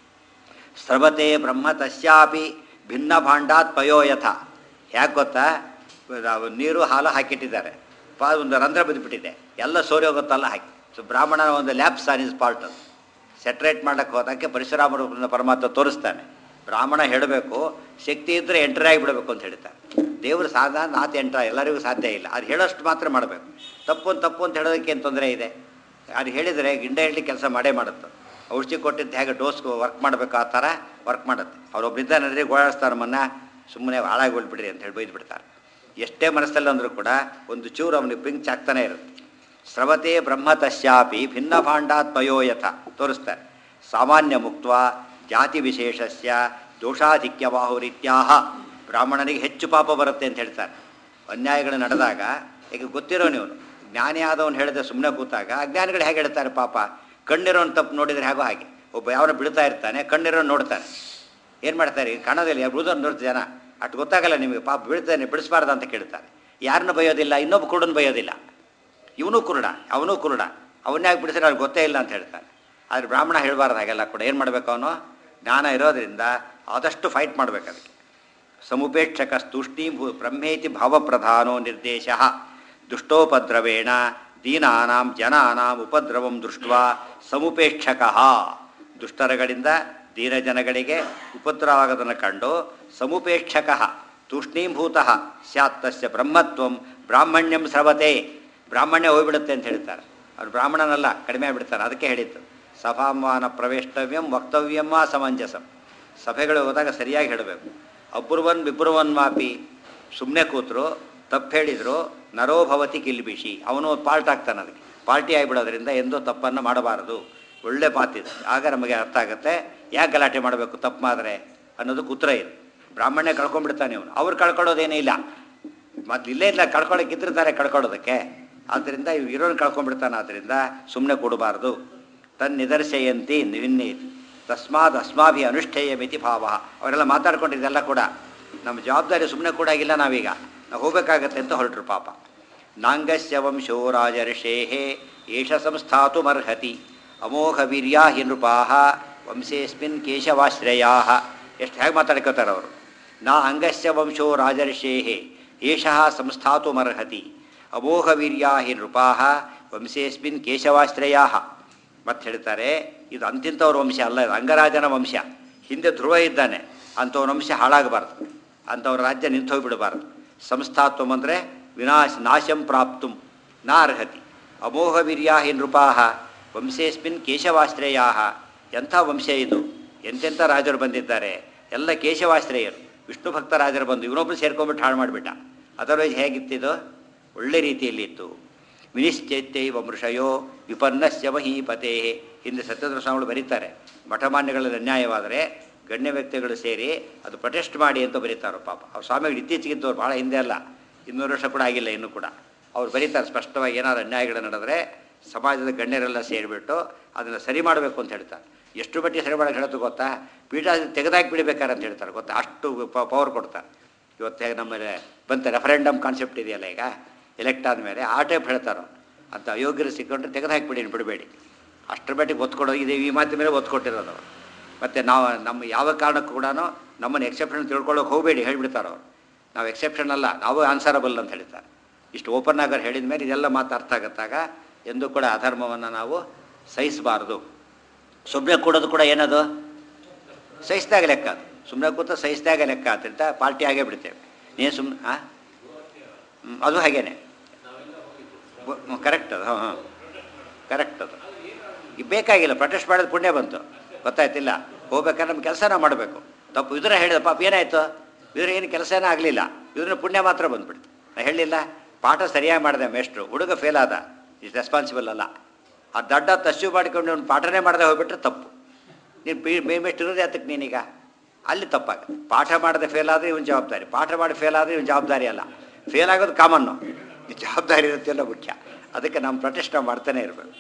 ಸ್ರವತೆ ಬ್ರಹ್ಮ ತಸ್ಯಾಪಿ ಭಿನ್ನ ಭಾಂಡಾತ್ ಪಯೋಯಥ ಯಾಕೆ ಗೊತ್ತಾ ನಾವು ನೀರು ಹಾಲು ಹಾಕಿಟ್ಟಿದ್ದಾರೆ ಪಾ ಒಂದು ರಂಧ್ರ ಬಿದ್ದುಬಿಟ್ಟಿದೆ ಎಲ್ಲ ಸೋರಿ ಹೋಗುತ್ತಲ್ಲ ಹಾಕಿ ಸೊ ಬ್ರಾಹ್ಮಣನ ಒಂದು ಲ್ಯಾಬ್ಸ್ ಆನ್ ಇಸ್ ಪಾರ್ಟ್ ಅದು ಸೆಟ್ರೇಟ್ ಮಾಡೋಕ್ಕೆ ಹೋದಕ್ಕೆ ಪರಶುರಾಮ ರೂಪದಿಂದ ಪರಮಾತ್ಮ ತೋರಿಸ್ತಾನೆ ಬ್ರಾಹ್ಮಣ ಹೇಳಬೇಕು ಶಕ್ತಿ ಇದ್ದರೆ ಎಂಟರ್ ಆಗಿಬಿಡಬೇಕು ಅಂತ ಹೇಳ್ತಾರೆ ದೇವರು ಸಾಧಾರಣ ಆತ ಎಂಟರ್ ಎಲ್ಲರಿಗೂ ಸಾಧ್ಯ ಇಲ್ಲ ಅದು ಹೇಳೋಷ್ಟು ಮಾತ್ರ ಮಾಡಬೇಕು ತಪ್ಪು ಅಂತ ತಪ್ಪು ಅಂತ ಹೇಳೋದಕ್ಕೆ ಏನು ತೊಂದರೆ ಇದೆ ಅದು ಹೇಳಿದರೆ ಗಿಂಡ ಹೇಳಿ ಕೆಲಸ ಮಾಡೇ ಮಾಡುತ್ತೆ ಔಷಧಿ ಕೊಟ್ಟಿದ್ದು ಹೇಗೆ ಡೋಸ್ ವರ್ಕ್ ಮಾಡಬೇಕು ಆ ಥರ ವರ್ಕ್ ಮಾಡುತ್ತೆ ಅವ್ರೊಬ್ಬರಿದ್ದ ನಡ್ರಿ ಗೋಳಾಡಿಸ್ತಾರೆ ನಮ್ಮನ್ನ ಸುಮ್ಮನೆ ಹಾಳಾಗಿ ಹೋಗ್ಬಿಡ್ರಿ ಅಂತ ಹೇಳಿ ಬೈದು ಬಿಡ್ತಾರೆ ಎಷ್ಟೇ ಮನಸ್ಸಲ್ಲಿ ಅಂದರೂ ಕೂಡ ಒಂದು ಚೂರು ಅವನಿಗೆ ಪಿಂಚ್ ಆಗ್ತಾನೆ ಇರುತ್ತೆ ಸ್ರವತೆ ಬ್ರಹ್ಮ ತಸ್ಯಾಪಿ ಭಿನ್ನ ಭಾಂಡಾತ್ ಪಯೋಯಥ ತೋರಿಸ್ತಾರೆ ಸಾಮಾನ್ಯ ಮುಕ್ತ ಜಾತಿ ವಿಶೇಷಸ್ಯ ದೋಷಾಧಿಕ್ಯ ಬಾಹುರಿತ್ಯಾಹ ಬ್ರಾಹ್ಮಣನಿಗೆ ಹೆಚ್ಚು ಪಾಪ ಬರುತ್ತೆ ಅಂತ ಹೇಳ್ತಾರೆ ಅನ್ಯಾಯಗಳು ನಡೆದಾಗ ಈಗ ಗೊತ್ತಿರೋ ನೀವು ಜ್ಞಾನಿ ಆದವನು ಹೇಳಿದ್ರೆ ಸುಮ್ಮನೆ ಕೂತಾಗ ಅಜ್ಞಾನಿಗಳು ಹೇಗೆ ಹೇಳ್ತಾರೆ ಪಾಪ ಕಣ್ಣಿರೋನ್ ತಪ್ಪು ನೋಡಿದರೆ ಹೇಗೋ ಹಾಗೆ ಒಬ್ಬ ಯಾವನ ಬಿಡ್ತಾ ಇರ್ತಾನೆ ಕಣ್ಣಿರೋನ್ ನೋಡ್ತಾನೆ ಏನು ಮಾಡ್ತಾರೆ ಕಾಣೋದಿಲ್ಲ ಬಿಡುದನ್ನು ನೋಡ್ತ ಜನ ಅಷ್ಟು ಗೊತ್ತಾಗಲ್ಲ ನಿಮಗೆ ಪಾಪ ಬೀಳ್ತಾನೆ ಬಿಡಿಸ್ಬಾರ್ದು ಅಂತ ಕೇಳ್ತಾರೆ ಯಾರನ್ನು ಬೈಯೋದಿಲ್ಲ ಇನ್ನೊಬ್ಬ ಕುರುಡನ್ ಬೈಯೋದಿಲ್ಲ ಇವನು ಕುರುಡ ಅವನು ಕುರುಡ ಅವನ್ನೇ ಬಿಡಿಸಿದ್ರೆ ಅವ್ರಿಗೆ ಗೊತ್ತೇ ಇಲ್ಲ ಅಂತ ಹೇಳ್ತಾನೆ ಆದರೆ ಬ್ರಾಹ್ಮಣ ಹೇಳಬಾರ್ದು ಹಾಗೆಲ್ಲ ಕೂಡ ಏನು ಮಾಡಬೇಕು ಅವನು ಜ್ಞಾನ ಇರೋದ್ರಿಂದ ಆದಷ್ಟು ಫೈಟ್ ಮಾಡಬೇಕು ಅದಕ್ಕೆ ಸಮುಪೇಕ್ಷಕ ತೂಷ್ಣೀಂ ಭೂ ಬ್ರಹ್ಮೇತಿ ಭಾವಪ್ರಧಾನೋ ನಿರ್ದೇಶ ದುಷ್ಟೋಪದ್ರವೇಣ ದೀನಾನಾಂ ಜನಾನಾಂ ಉಪದ್ರವಂ ದೃಷ್ಟ ಸಮುಪೇಕ್ಷಕ ದುಷ್ಟರಗಳಿಂದ ದೀನ ಜನಗಳಿಗೆ ಉಪದ್ರವಾಗದನ್ನು ಕಂಡು ಸಮುಪೇಕ್ಷಕ ತೂಷ್ಣೀಭೂತ ಸ್ಯಾತ್ ತಸ್ಯ ಬ್ರಹ್ಮತ್ವಂ ಬ್ರಾಹ್ಮಣ್ಯಂ ಸ್ರವತೆ ಬ್ರಾಹ್ಮಣ್ಯ ಹೋಗ್ಬಿಡುತ್ತೆ ಅಂತ ಹೇಳ್ತಾರೆ ಅವ್ರು ಬ್ರಾಹ್ಮಣನಲ್ಲ ಕಡಿಮೆ ಆಗ್ಬಿಡ್ತಾರೆ ಅದಕ್ಕೆ ಹೇಳಿದ್ದು ಸಭಾಮಾನ ಪ್ರವೇಷ್ಟವ್ಯಂ ವಕ್ತವ್ಯಂ ವಾ ಸಮಂಜಸಂ ಸಭೆಗಳು ಹೋದಾಗ ಸರಿಯಾಗಿ ಹೇಳಬೇಕು ಅಬ್ರುವನ್ ಬಿಬ್ರುವನ್ ಮಾಪಿ ಸುಮ್ಮನೆ ಕೂತರು ತಪ್ಪು ಹೇಳಿದ್ರು ನರೋ ಭವತಿ ಕಿಲ್ಬಿಷಿ ಅವನು ಪಾಲ್ಟ್ ಆಗ್ತಾನೆ ಅದಕ್ಕೆ ಪಾಲ್ಟಿ ಆಗಿಬಿಡೋದ್ರಿಂದ ಎಂದೂ ತಪ್ಪನ್ನು ಮಾಡಬಾರದು ಒಳ್ಳೆ ಮಾತಿದೆ ಆಗ ನಮಗೆ ಅರ್ಥ ಆಗುತ್ತೆ ಯಾಕೆ ಗಲಾಟೆ ಮಾಡಬೇಕು ತಪ್ಪು ಮಾಡಿದ್ರೆ ಅನ್ನೋದಕ್ಕೆ ಉತ್ತರ ಇದೆ ಬ್ರಾಹ್ಮಣ್ಯ ಕಳ್ಕೊಂಡ್ಬಿಡ್ತಾನೆ ಅವನು ಅವ್ರು ಕಳ್ಕೊಳ್ಳೋದೇನೇ ಇಲ್ಲ ಮತ್ತು ಇಲ್ಲೇ ಇಲ್ಲ ಕಳ್ಕೊಳ್ಳೋಕ್ಕಿದ್ದಿರ್ತಾರೆ ಕಳ್ಕೊಳ್ಳೋದಕ್ಕೆ ಆದ್ದರಿಂದ ಇವ್ ಇರೋನು ಕಳ್ಕೊಂಡ್ಬಿಡ್ತಾನೆ ಆದ್ದರಿಂದ ಸುಮ್ಮನೆ ಕೊಡಬಾರ್ದು ತನ್ನಿದರ್ಶಯಂತಿ ನಿನ್ನೇತಿ ತಸ್ಮಾತ್ ಅಸ್ಮಾಭಿ ಅನುಷ್ಠೇಯ ಮಿತಿ ಭಾವ ಅವರೆಲ್ಲ ಮಾತಾಡ್ಕೊಂಡಿದ್ದೆಲ್ಲ ಕೂಡ ನಮ್ಮ ಜವಾಬ್ದಾರಿ ಸುಮ್ಮನೆ ಕೊಡಾಗಿಲ್ಲ ನಾವೀಗ ನಾವು ಹೋಗ್ಬೇಕಾಗತ್ತೆ ಅಂತ ಹೊರಟ್ರು ಪಾಪ ನಾಂಗಸ್ಯ ವಂಶೋ ರಾಜರ್ಷೇಹೇ ಏಷ ಸಂಸ್ಥಾತು ಮರ್ಹತಿ ಅಮೋಘ ವೀರ್ಯಾ ಹಿ ನೃಪಾಹ ವಂಶೇಸ್ಮಿನ್ ಕೇಶವಾಶ್ರಯಾ ಎಷ್ಟು ಹೇಗೆ ಮಾತಾಡ್ಕೋತಾರೆ ಅವರು ನಾ ಅಂಗಸ್ಯ ವಂಶೋ ರಾಜರ್ಷೇಹೇ ಏಷಃ ಸಂಸ್ಥಾತು ಮರ್ಹತಿ ಅಮೋಘ ವೀರ್ಯಾ ಹಿ ನೃಪಾಹ ವಂಶೇಸ್ಮಿನ್ ಕೇಶವಾಶ್ರಯಾ ಮತ್ತೆ ಹೇಳ್ತಾರೆ ಇದು ಅಂತಿಂಥವ್ರ ವಂಶ ಅಲ್ಲ ಇದು ಅಂಗರಾಜನ ವಂಶ ಹಿಂದೆ ಧ್ರುವ ಇದ್ದಾನೆ ಅಂಥವ್ರ ವಂಶ ಹಾಳಾಗಬಾರ್ದು ಅಂಥವ್ರ ರಾಜ್ಯ ನಿಂತು ಹೋಗ್ಬಿಡಬಾರ್ದು ಸಂಸ್ಥಾತ್ವಂ ಅಂದರೆ ವಿನಾಶ ನಾಶಂ ಪ್ರಾಪ್ತು ನಾ ಅರ್ಹತಿ ಅಮೋಘ ವೀರ್ಯಾ ಹಿ ನೃಪಾಹ ವಂಶೇಸ್ಮಿನ್ ಕೇಶವಾಶ್ರಯಾ ಎಂಥ ವಂಶ ಇದು ಎಂತೆಂಥ ರಾಜರು ಬಂದಿದ್ದಾರೆ ಎಲ್ಲ ಕೇಶವಾಶ್ರಯರು ವಿಷ್ಣು ಭಕ್ತ ರಾಜರು ಬಂದು ಇವನೊಬ್ಬರು ಸೇರ್ಕೊಂಡ್ಬಿಟ್ಟು ಹಾಳು ಮಾಡಿಬಿಟ್ಟ ಅದರ್ವೈಸ್ ಹೇಗಿತ್ತಿದು ಒಳ್ಳೆ ರೀತಿಯಲ್ಲಿ ಇತ್ತು ವಿನಿಶ್ಚೈತ್ಯೈವ ಮೃಷಯೋ ವಿಪನ್ನಸ್ಯ ಮಹೀಪತೆ ಹಿಂದೆ ಸತ್ಯೇಂದ್ರ ಸ್ವಾಮಿಗಳು ಬರೀತಾರೆ ಮಠಮಾನ್ಯಗಳಲ್ಲಿ ಅನ್ಯಾಯವಾದರೆ ಗಣ್ಯ ವ್ಯಕ್ತಿಗಳು ಸೇರಿ ಅದು ಪ್ರೊಟೆಸ್ಟ್ ಮಾಡಿ ಅಂತ ಬರೀತಾರೆ ಪಾಪ ಅವ್ರು ಸ್ವಾಮಿಗಳು ಇತ್ತೀಚೆಗಿದ್ದವ್ರು ಭಾಳ ಹಿಂದೆ ಅಲ್ಲ ಇನ್ನೂರು ವರ್ಷ ಕೂಡ ಆಗಿಲ್ಲ ಇನ್ನೂ ಕೂಡ ಅವ್ರು ಬರೀತಾರೆ ಸ್ಪಷ್ಟವಾಗಿ ಏನಾದ್ರು ಅನ್ಯಾಯಗಳು ನಡೆದ್ರೆ ಸಮಾಜದ ಗಣ್ಯರೆಲ್ಲ ಸೇರಿಬಿಟ್ಟು ಅದನ್ನು ಸರಿ ಮಾಡಬೇಕು ಅಂತ ಹೇಳ್ತಾರೆ ಎಷ್ಟು ಮಟ್ಟಿಗೆ ಸರಿ ಮಾಡೋಕೆ ಹೇಳೋದು ಗೊತ್ತಾ ಪೀಠ ತೆಗೆದಾಕಿ ಬಿಡಬೇಕಾರೆ ಅಂತ ಹೇಳ್ತಾರೆ ಗೊತ್ತಾ ಅಷ್ಟು ಪವರ್ ಕೊಡ್ತಾರೆ ಇವತ್ತು ಹೇಗೆ ನಮ್ಮಲ್ಲಿ ಬಂತ ರೆಫರೆಂಡಮ್ ಕಾನ್ಸೆಪ್ಟ್ ಇದೆಯಲ್ಲ ಈಗ ಎಲೆಕ್ಟ್ ಆದಮೇಲೆ ಆ ಟೈಪ್ ಹೇಳ್ತಾರೋ ಅಂತ ಅಯೋಗ್ಯರು ಸಿಕ್ಕೊಂಡ್ರೆ ತೆಗೆದು ಹಾಕಿಬಿಡಿ ಬಿಡಬೇಡಿ ಅಷ್ಟರ ಮಟ್ಟಿಗೆ ಒತ್ತು ಕೊಡೋ ಇದೆ ಈ ಮಾತಿನ ಮೇಲೆ ಒತ್ತು ಕೊಟ್ಟಿರೋದು ಅವರು ಮತ್ತು ನಾವು ನಮ್ಮ ಯಾವ ಕಾರಣಕ್ಕೂ ಕೂಡ ನಮ್ಮನ್ನು ಎಕ್ಸೆಪ್ಷನ್ ತಿಳ್ಕೊಳ್ಳೋಕೆ ಹೋಗಬೇಡಿ ಹೇಳಿಬಿಡ್ತಾರೆ ಅವರು ನಾವು ಎಕ್ಸೆಪ್ಷನ್ ಅಲ್ಲ ನಾವು ಆನ್ಸರಬಲ್ ಅಂತ ಹೇಳ್ತಾರೆ ಇಷ್ಟು ಓಪನ್ ಆಗಿ ಹೇಳಿದ ಮೇಲೆ ಇದೆಲ್ಲ ಮಾತು ಅರ್ಥ ಆಗತ್ತಾಗ ಎಂದೂ ಕೂಡ ಅಧರ್ಮವನ್ನು ನಾವು ಸಹಿಸಬಾರ್ದು ಸುಮ್ಮನೆ ಕೊಡೋದು ಕೂಡ ಏನದು ಸಹಿಸಿದಾಗ ಲೆಕ್ಕ ಅದು ಸುಮ್ಮನೆ ಕೂತ ಸಹಿಸಿದಾಗ ಲೆಕ್ಕ ಅಂತ ಪಾರ್ಟಿ ಆಗೇ ಬಿಡ್ತೇವೆ ನೀನು ಸುಮ್ಮನೆ ಹಾಂ ಅದು ಹಾಗೇನೆ ಕರೆಕ್ಟ್ ಅದು ಹಾಂ ಹಾಂ ಕರೆಕ್ಟ್ ಅದು ಈಗ ಬೇಕಾಗಿಲ್ಲ ಪ್ರೊಟೆಸ್ಟ್ ಮಾಡೋದು ಪುಣ್ಯ ಬಂತು ಗೊತ್ತಾಯ್ತಿಲ್ಲ ಹೋಗ್ಬೇಕಾದ್ರೆ ನಮ್ಮ ಕೆಲಸ ನಾವು ಮಾಡಬೇಕು ತಪ್ಪು ಇದ್ರೆ ಹೇಳಿದ ಪಾಪ ಏನಾಯಿತು ಇದ್ರೆ ಏನು ಕೆಲಸನೇ ಆಗಲಿಲ್ಲ ಇದ್ರ ಪುಣ್ಯ ಮಾತ್ರ ಬಂದ್ಬಿಡ್ತು ನಾ ಹೇಳಿಲ್ಲ ಪಾಠ ಸರಿಯಾಗಿ ಮಾಡಿದೆ ಮೇಷ್ಟ್ರು ಹುಡುಗ ಫೇಲ್ ಆದ ಇಸ್ ರೆಸ್ಪಾನ್ಸಿಬಲ್ ಅಲ್ಲ ಆ ದಡ್ಡ ತಸ್ಸು ಮಾಡಿಕೊಂಡು ಅವ್ನು ಪಾಠನೇ ಮಾಡದೆ ಹೋಗ್ಬಿಟ್ರೆ ತಪ್ಪು ನೀನು ಪಿ ಮೇ ಮೇಸ್ಟ್ ಇರೋದೇ ಅದಕ್ಕೆ ನೀನೀಗ ಅಲ್ಲಿ ತಪ್ಪಾಗುತ್ತೆ ಪಾಠ ಮಾಡದೆ ಫೇಲ್ ಆದರೆ ಇವನು ಜವಾಬ್ದಾರಿ ಪಾಠ ಮಾಡಿ ಫೇಲ್ ಆದರೆ ಇವನು ಜವಾಬ್ದಾರಿ ಅಲ್ಲ ಫೇಲ್ ಆಗೋದು ಕಾಮನ್ನು ಈ ಜವಾಬ್ದಾರಿ ಇರುತ್ತೆಲ್ಲ ಮುಖ್ಯ ಅದಕ್ಕೆ ನಮ್ಮ ಪ್ರೊಟೆಸ್ಟ್ ನಾವು ಮಾಡ್ತಾನೆ ಇರಬೇಕು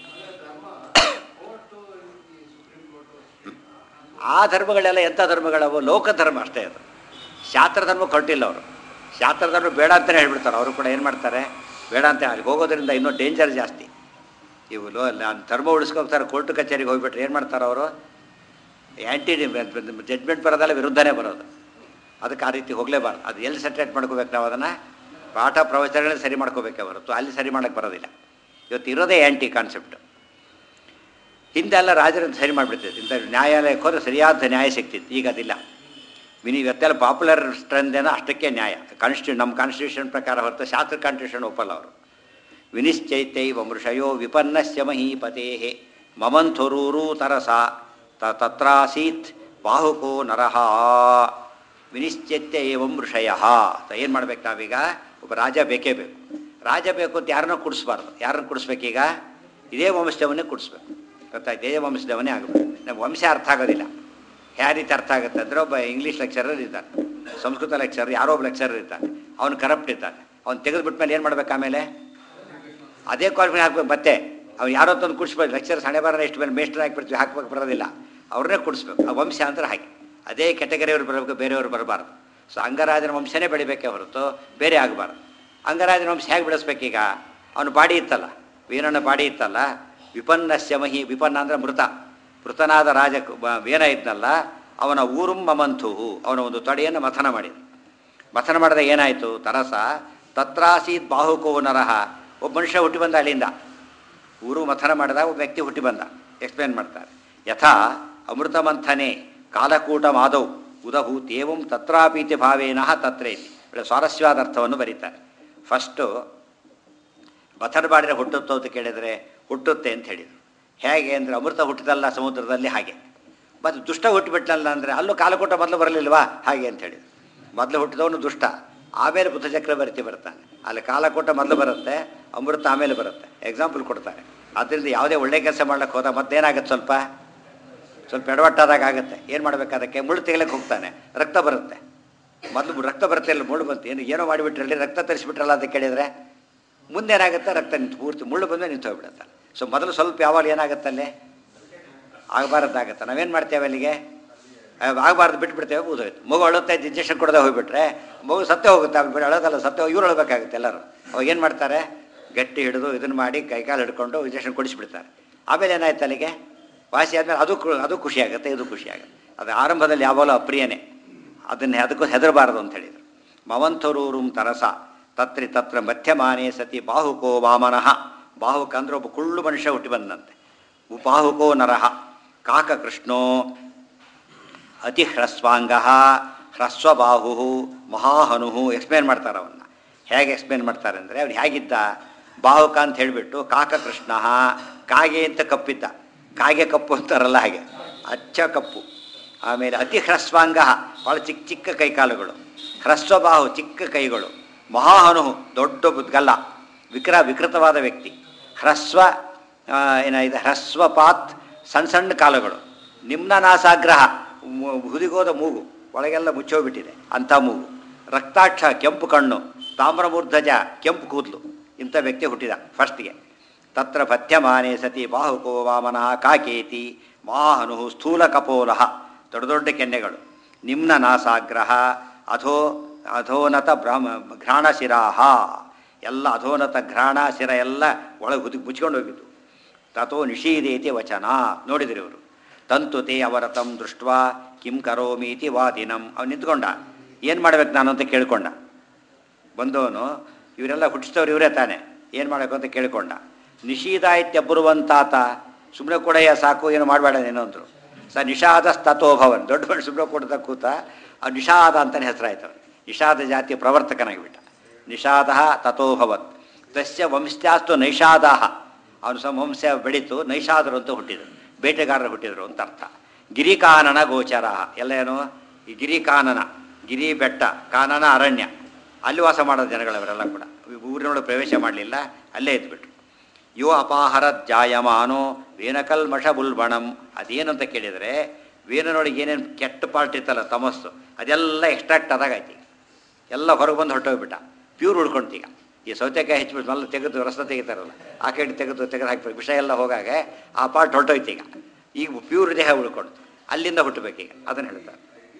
ಆ ಧರ್ಮಗಳೆಲ್ಲ ಎಂಥ ಧರ್ಮಗಳವು ಲೋಕ ಧರ್ಮ ಅಷ್ಟೇ ಅದು ಶಾಸ್ತ್ರ ಧರ್ಮ ಕೊಟ್ಟಿಲ್ಲ ಅವರು ಶಾಸ್ತ್ರ ಧರ್ಮ ಬೇಡ ಅಂತಲೇ ಹೇಳ್ಬಿಡ್ತಾರೆ ಅವರು ಕೂಡ ಏನು ಮಾಡ್ತಾರೆ ಬೇಡ ಅಂತ ಅಲ್ಲಿ ಹೋಗೋದ್ರಿಂದ ಇನ್ನೂ ಡೇಂಜರ್ ಜಾಸ್ತಿ ಇವು ಲೋ ನಾನು ಧರ್ಮ ಉಳಿಸ್ಕೋಗ್ತಾರೆ ಕೋರ್ಟು ಕಚೇರಿಗೆ ಹೋಗ್ಬಿಟ್ರೆ ಏನು ಮಾಡ್ತಾರೆ ಅವರು ಆ್ಯಂಟಿ ಜಡ್ಮೆಂಟ್ ಬರೋದಲ್ಲ ವಿರುದ್ಧನೇ ಬರೋದು ಅದಕ್ಕೆ ಆ ರೀತಿ ಹೋಗಲೇಬಾರ್ದು ಅದು ಎಲ್ಲಿ ಸೆಟ್ರೇಟ್ ಮಾಡ್ಕೋಬೇಕು ನಾವು ಅದನ್ನು ಪಾಠ ಪ್ರವಚನಗಳನ್ನ ಸರಿ ಮಾಡ್ಕೋಬೇಕೇ ಹೊರತು ಅಲ್ಲಿ ಸರಿ ಮಾಡೋಕ್ಕೆ ಬರೋದಿಲ್ಲ ಇವತ್ತು ಇರೋದೇ ಆ್ಯಂಟಿ ಕಾನ್ಸೆಪ್ಟು ಹಿಂದೆ ಎಲ್ಲ ರಾಜರನ್ನು ಸರಿ ಮಾಡಿಬಿಡ್ತಿತ್ತು ಇಂಥ ನ್ಯಾಯಾಲಯಕ್ಕೆ ಹೋದ್ರೆ ಸರಿಯಾದ ನ್ಯಾಯ ಸಿಗ್ತಿತ್ತು ಈಗ ಅದಿಲ್ಲ ವಿನಿ ಇವತ್ತೆಲ್ಲ ಪಾಪ್ಯುಲರ್ ಸ್ಟ್ರೆಂದೇನೋ ಅಷ್ಟಕ್ಕೆ ನ್ಯಾಯ ಕಾನ್ಸ್ಟಿಟ್ಯೂ ನಮ್ಮ ಕಾನ್ಸ್ಟಿಟ್ಯೂಷನ್ ಪ್ರಕಾರ ಹೊರತು ಶಾಸ್ತ್ರ ಕಾನ್ಸ್ಟಿಟ್ಯೂಷನ್ ಒಪ್ಪಲ್ಲ ಅವರು ವಿನಿಶ್ಚೈತೈವ ಮೃಷಯೋ ವಿಪನ್ನಸ್ಯ ಮಹೀಪತೆ ಮಮಂಥುರೂರು ತರಸ ತ ತತ್ರಾಸೀತ್ ಬಾಹುಕೋ ನರಹ ವಿನಿಶ್ಚೈತ್ಯ ಏವಂ ಋಷಯ ಏನು ಮಾಡ್ಬೇಕು ನಾವೀಗ ಒಬ್ಬ ರಾಜ ಬೇಕೇ ಬೇಕು ರಾಜ ಬೇಕು ಅಂತ ಯಾರನ್ನೋ ಕುಡಿಸ್ಬಾರ್ದು ಯಾರನ್ನು ಕುಡಿಸ್ಬೇಕೀಗ ಇದೇ ವಂಶದವನ್ನೇ ಕುಡಿಸ್ಬೇಕು ಗೊತ್ತಾಯ್ತು ಇದೇ ವಂಶದವನ್ನೇ ಆಗಬೇಕು ನಮ್ಮ ವಂಶ ಅರ್ಥ ಆಗೋದಿಲ್ಲ ಯಾವ ರೀತಿ ಅರ್ಥ ಆಗುತ್ತೆ ಅಂದರೆ ಒಬ್ಬ ಇಂಗ್ಲೀಷ್ ಲೆಕ್ಚರರ್ ಇದ್ದಾನೆ ಸಂಸ್ಕೃತ ಲೆಕ್ಚರ್ ಯಾರೋ ಒಬ್ಬ ಲೆಕ್ಚರರ್ ಇದ್ದಾನೆ ಅವನು ಕರಪ್ಟ್ ಇದ್ದಾನೆ ಅವ್ನು ತೆಗೆದುಬಿಟ್ಮೇಲೆ ಏನು ಮಾಡ್ಬೇಕು ಆಮೇಲೆ ಅದೇ ಕ್ವಾಲಿಫಿಕೇಷನ್ ಹಾಕ್ಬೇಕು ಮತ್ತೆ ಅವ್ನು ಯಾರೋ ತಂದು ಕುಡಿಸ್ಬೇಕು ಲೆಕ್ಚರ್ ಸಣೆ ಬಾರ ಎಷ್ಟು ಮೇಲೆ ಮೇಸ್ಟರ್ ಹಾಕ್ಬಿಡ್ತೀವಿ ಹಾಕ್ಬೇಕು ಬರೋದಿಲ್ಲ ಅವ್ರನ್ನೇ ಕುಡಿಸ್ಬೇಕು ಆ ವಂಶ ಅಂದ್ರೆ ಹಾಗೆ ಅದೇ ಕೆಟಗರಿಯವರು ಬರಬೇಕು ಬೇರೆಯವರು ಬರಬಾರ್ದು ಸೊ ಅಂಗರಾಜನ ವಂಶನೇ ಬೆಳಿಬೇಕೇ ಹೊರತು ಬೇರೆ ಆಗಬಾರ್ದು ಅಂಗರಾಜನ ವಂಶ ಹೇಗೆ ಬೆಳೆಸ್ಬೇಕೀಗ ಅವನು ಬಾಡಿ ಇತ್ತಲ್ಲ ವೇನನ ಬಾಡಿ ಇತ್ತಲ್ಲ ವಿಪನ್ನಸ್ಯ ಮಹಿ ವಿಪನ್ನ ಅಂದರೆ ಮೃತ ಮೃತನಾದ ರಾಜ ಬ- ವೇನ ಇದ್ನಲ್ಲ ಅವನ ಊರುಂ ಮಮಂತು ಅವನ ಒಂದು ತೊಡೆಯನ್ನು ಮಥನ ಮಾಡಿದ ಮಥನ ಮಾಡಿದಾಗ ಏನಾಯಿತು ತರಸ ತತ್ರಾಸೀತ್ ಬಾಹುಕೋ ನರಹ ಒಬ್ಬ ಮನುಷ್ಯ ಹುಟ್ಟಿ ಬಂದ ಅಲ್ಲಿಂದ ಊರು ಮಥನ ಮಾಡಿದಾಗ ಒಬ್ಬ ವ್ಯಕ್ತಿ ಹುಟ್ಟಿ ಬಂದ ಎಕ್ಸ್ಪ್ಲೇನ್ ಮಾಡ್ತಾರೆ ಯಥಾ ಅಮೃತ ಮಂಥನೆ ಕಾಲಕೂಟ ಮಾದೌ ಉದಹು ತೇವಂ ತತ್ರಾಪೀತಿ ಭಾವೇನಃ ತತ್ರೇತಿ ಒಳ್ಳೆ ಸ್ವಾರಸ್ಯವಾದ ಅರ್ಥವನ್ನು ಬರೀತಾರೆ ಫಸ್ಟು ಮಥನ ಮಾಡಿದ್ರೆ ಹುಟ್ಟುತ್ತೋ ಅಂತ ಕೇಳಿದರೆ ಹುಟ್ಟುತ್ತೆ ಅಂತ ಹೇಳಿದರು ಹೇಗೆ ಅಂದರೆ ಅಮೃತ ಹುಟ್ಟಿದಲ್ಲ ಸಮುದ್ರದಲ್ಲಿ ಹಾಗೆ ಮತ್ತು ದುಷ್ಟ ಹುಟ್ಟಿಬಿಟ್ನಲ್ಲ ಅಂದರೆ ಅಲ್ಲೂ ಕಾಲಕೂಟ ಮೊದಲು ಬರಲಿಲ್ವಾ ಹಾಗೆ ಅಂತ ಹೇಳಿದ್ರು ಮೊದಲು ಹುಟ್ಟಿದವನು ದುಷ್ಟ ಆಮೇಲೆ ಬುದ್ಧ ಚಕ್ರವರ್ತಿ ಬರ್ತಾನೆ ಅಲ್ಲಿ ಕಾಲಕೂಟ ಮೊದಲು ಬರುತ್ತೆ ಅಮೃತ ಆಮೇಲೆ ಬರುತ್ತೆ ಎಕ್ಸಾಂಪಲ್ ಕೊಡ್ತಾರೆ ಅದರಿಂದ ಯಾವುದೇ ಒಳ್ಳೆ ಕೆಲಸ ಮಾಡ್ಲಿಕ್ಕೆ ಹೋದ ಮತ್ತೇನಾಗುತ್ತೆ ಸ್ವಲ್ಪ ಸ್ವಲ್ಪ ಎಡವಟ್ಟಾದಾಗ ಆಗುತ್ತೆ ಏನು ಮಾಡ್ಬೇಕು ಅದಕ್ಕೆ ಮುಳ್ಳು ತೆಗಿಲಕ್ಕೆ ಹೋಗ್ತಾನೆ ರಕ್ತ ಬರುತ್ತೆ ಮೊದಲು ರಕ್ತ ಬರುತ್ತೆ ಇಲ್ಲ ಮುಳ್ಳು ಬಂತು ಏನು ಏನೋ ಮಾಡಿಬಿಟ್ರಲ್ಲಿ ರಕ್ತ ತರಿಸ್ಬಿಟ್ರಲ್ಲ ಅಂತ ಕೇಳಿದರೆ ಮುಂದೆ ಏನಾಗುತ್ತೆ ರಕ್ತ ನಿಂತು ಪೂರ್ತಿ ಮುಳ್ಳು ಬಂದರೆ ನಿಂತು ಹೋಗ್ಬಿಡುತ್ತೆ ಸೊ ಮೊದಲು ಸ್ವಲ್ಪ ಯಾವಾಗ ಏನಾಗುತ್ತೆ ಅಲ್ಲಿ ಆಗಬಾರ್ದಾಗತ್ತೆ ನಾವೇನು ಮಾಡ್ತೇವೆ ಅಲ್ಲಿಗೆ ಆಗಬಾರ್ದು ಬಿಟ್ಬಿಡ್ತೇವೆ ಬೂದೋಯ್ತು ಮಗು ಅಳುತ್ತಾ ಇದ್ದು ಇಂಜೆಕ್ಷನ್ ಕೊಡದೆ ಹೋಗ್ಬಿಟ್ರೆ ಮಗು ಸತ್ತೇ ಹೋಗುತ್ತೆ ಅವ್ನು ಬಿಡಿ ಅಳೋದಲ್ಲ ಸತ್ತೇ ಇವ್ರು ಅಳಬೇಕಾಗುತ್ತೆ ಎಲ್ಲರೂ ಅವಾಗ ಏನು ಮಾಡ್ತಾರೆ ಗಟ್ಟಿ ಹಿಡಿದು ಇದನ್ನು ಮಾಡಿ ಕೈಕಾಲು ಹಿಡ್ಕೊಂಡು ಇಂಜೆಕ್ಷನ್ ಕೊಡಿಸ್ಬಿಡ್ತಾರೆ ಆಮೇಲೆ ಏನಾಯ್ತು ಅಲ್ಲಿಗೆ ವಾಸಿ ಆದಮೇಲೆ ಅದು ಕು- ಅದು ಖುಷಿ ಆಗುತ್ತೆ ಇದು ಖುಷಿ ಆಗುತ್ತೆ ಅದು ಆರಂಭದಲ್ಲಿ ಯಾವಾಗಲೂ ಅಪ್ರಿಯನೇ ಅದನ್ನು ಅದಕ್ಕೂ ಹೆದರಬಾರದು ಅಂತ ಹೇಳಿದರು ಮವಂತರೂರುಂ ತರಸ ತತ್ರಿ ತತ್ರ ಮಧ್ಯಮಾನೇ ಸತಿ ಬಾಹುಕೋ ವಾಮನಃ ಬಾಹುಕ ಅಂದ್ರೆ ಒಬ್ಬ ಕುಳ್ಳು ಮನುಷ್ಯ ಹುಟ್ಟಿ ಬಂದಂತೆ ಬಾಹುಕೋ ನರಹ ಕಾಕಕೃಷ್ಣೋ ಅತಿ ಹ್ರಸ್ವಾಂಗ ಹ್ರಸ್ವಬಾಹು ಮಹಾಹನು ಎಕ್ಸ್ಪ್ಲೇನ್ ಮಾಡ್ತಾರೆ ಅವನ್ನ ಹೇಗೆ ಎಕ್ಸ್ಪ್ಲೇನ್ ಮಾಡ್ತಾರೆ ಅಂದರೆ ಅವ್ನು ಹೇಗಿದ್ದ ಬಾಹುಕ ಅಂತ ಹೇಳಿಬಿಟ್ಟು ಕಾಕಕೃಷ್ಣ ಕಾಗೆ ಅಂತ ಕಪ್ಪಿದ್ದ ಕಾಗೆ ಕಪ್ಪು ಅಂತಾರಲ್ಲ ಹಾಗೆ ಅಚ್ಚ ಕಪ್ಪು ಆಮೇಲೆ ಅತಿ ಹ್ರಸ್ವಾಂಗ ಭಾಳ ಚಿಕ್ಕ ಚಿಕ್ಕ ಕೈಕಾಲುಗಳು ಹ್ರಸ್ವಬಾಹು ಚಿಕ್ಕ ಕೈಗಳು ಮಹಾಹನು ದೊಡ್ಡ ಗಲ್ಲ ವಿಕ್ರ ವಿಕೃತವಾದ ವ್ಯಕ್ತಿ ಹ್ರಸ್ವ ಆ, ಏನಾಗಿದೆ ಹ್ರಸ್ವಪಾತ್ ಸಣ್ಣ ಸಣ್ಣ ಕಾಲುಗಳು ನಿಮ್ನ ನಾಸಾಗ್ರಹ ಮು- ಹುದಿಗೋದ ಮೂಗು ಒಳಗೆಲ್ಲ ಮುಚ್ಚೋಗ್ಬಿಟ್ಟಿದೆ ಅಂಥ ಮೂಗು ರಕ್ತಾಕ್ಷ ಕೆಂಪು ಕಣ್ಣು ತಾಮ್ರಮೂರ್ಧಜ ಕೆಂಪು ಕೂದಲು ಇಂಥ ವ್ಯಕ್ತಿ ಹುಟ್ಟಿದ ಫಸ್ಟ್ಗೆ ತತ್ರ ಪಥ್ಯಮಾನೇ ಸತಿ ಬಾಹುಕೋ ವಾಮನಃ ಕಾಕೇತಿ ಮಾಹನು ಸ್ಥೂಲ ಕಪೋಲಃ ದೊಡ್ಡ ದೊಡ್ಡ ಕೆನ್ನೆಗಳು ನಿಮ್ನ ನಾಸಾಗ್ರಹ ಅಧೋ ಅಧೋನತ ಬ್ರಾಹ್ಮ ಘ್ರಾಣಶಿರಾಹ ಎಲ್ಲ ಅಧೋನತ ಘ್ರಾಣ ಶಿರ ಎಲ್ಲ ಒಳಗೆ ಹುದಿ ಮುಚ್ಕೊಂಡು ಹೋಗಿದ್ದು ತಥೋ ನಿಷೀದೇತಿ ವಚನ ನೋಡಿದ್ರು ಇವರು ತಂತುತೆ ಅವರ ತಂ ದೃಷ್ಟ ಕಿಂ ಕರೋಮೀತಿ ವಾದಿನಂ ಅವ್ನು ನಿಂತ್ಕೊಂಡ ಏನು ಮಾಡ್ಬೇಕು ನಾನು ಅಂತ ಕೇಳ್ಕೊಂಡ ಬಂದವನು ಇವರೆಲ್ಲ ಹುಟ್ಟಿಸ್ತವ್ರು ಇವರೇ ತಾನೆ ಏನು ಮಾಡಬೇಕು ಅಂತ ಕೇಳ್ಕೊಂಡ ನಿಷೀದಾಯಿತ್ಯ ಬರುವಂತಾತ ಸುಮ್ಮನೆ ಕೊಡೆಯ ಸಾಕು ಏನು ಮಾಡಬೇಡ ನೀನು ಅಂದರು ಸ ನಿಷಾದ ಸ್ತತೋಭವನ್ ದೊಡ್ಡ ದೊಡ್ಡ ಸುಮ್ಮನೆ ಕೊಡ್ದ ಕೂತ ಆ ನಿಷಾದ ಅಂತಲೇ ಹೆಸರಾಯ್ತು ಅವ್ನಿಗೆ ನಿಷಾದ ಜಾತಿಯ ಪ್ರವರ್ತಕನಾಗಿಬಿಟ್ಟ ನಿಷಾದ ತಥೋಭವತ್ ತಸ್ಯ ವಂಶ್ಯಾಸ್ತು ನೈಷಾದಾಹ ಅವನು ಸಹ ವಂಶ ಬೆಳೀತು ನೈಷಾದರು ಅಂತ ಹುಟ್ಟಿದರು ಬೇಟೆಗಾರರು ಹುಟ್ಟಿದರು ಅಂತ ಅರ್ಥ ಗಿರಿಕಾನನ ಗೋಚರ ಎಲ್ಲ ಏನು ಈ ಗಿರಿಕಾನನ ಗಿರಿ ಬೆಟ್ಟ ಕಾನನ ಅರಣ್ಯ ಅಲ್ಲಿ ವಾಸ ಮಾಡೋ ಜನಗಳವರೆಲ್ಲ ಕೂಡ ಊರಿನೊಳಗೆ ಪ್ರವೇಶ ಮಾಡಲಿಲ್ಲ ಅಲ್ಲೇ ಇದ್ಬಿಟ್ರು ಯೋ ಅಪಾಹರ ಜಾಯಮಾನೋ ವೇನಕಲ್ಮಷ ಬುಲ್ಬಣಂ ಅದೇನಂತ ಕೇಳಿದರೆ ವೇನನೊಳಗೆ ಏನೇನು ಕೆಟ್ಟ ಪಾರ್ಟ್ ಇತ್ತಲ್ಲ ತಮಸ್ಸು ಅದೆಲ್ಲ ಎಕ್ಸ್ಟ್ರಾಕ್ಟ್ ಆದಾಗ ಆಯ್ತು ಈಗ ಎಲ್ಲ ಹೊರಗೆ ಬಂದು ಹೊರಟೋಗ್ಬಿಟ್ಟ ಪ್ಯೂರ್ ಉಳ್ಕೊಂತೀಗ ಈ ಸೌತೆಕಾಯಿ ಹೆಚ್ಚಿಬಿಟ್ಟು ಮಲ್ಲ ತೆಗೆದು ರಸ ತೆಗಿತಾರಲ್ಲ ಆ ಕಡೆ ತೆಗೆದು ತೆಗೆದು ಹಾಕ್ಬೇಕು ವಿಷ ಎಲ್ಲ ಹೋಗಾಗ ಆ ಪಾರ್ಟ್ ಹೊರಟೋಯ್ತು ಈಗ ಈಗ ಪ್ಯೂರ್ ದೇಹ ಉಳ್ಕೊಂಡು ಅಲ್ಲಿಂದ ಹುಟ್ಟಬೇಕೀಗ ಅದನ್ನು ಹೇಳ್ತಾರೆ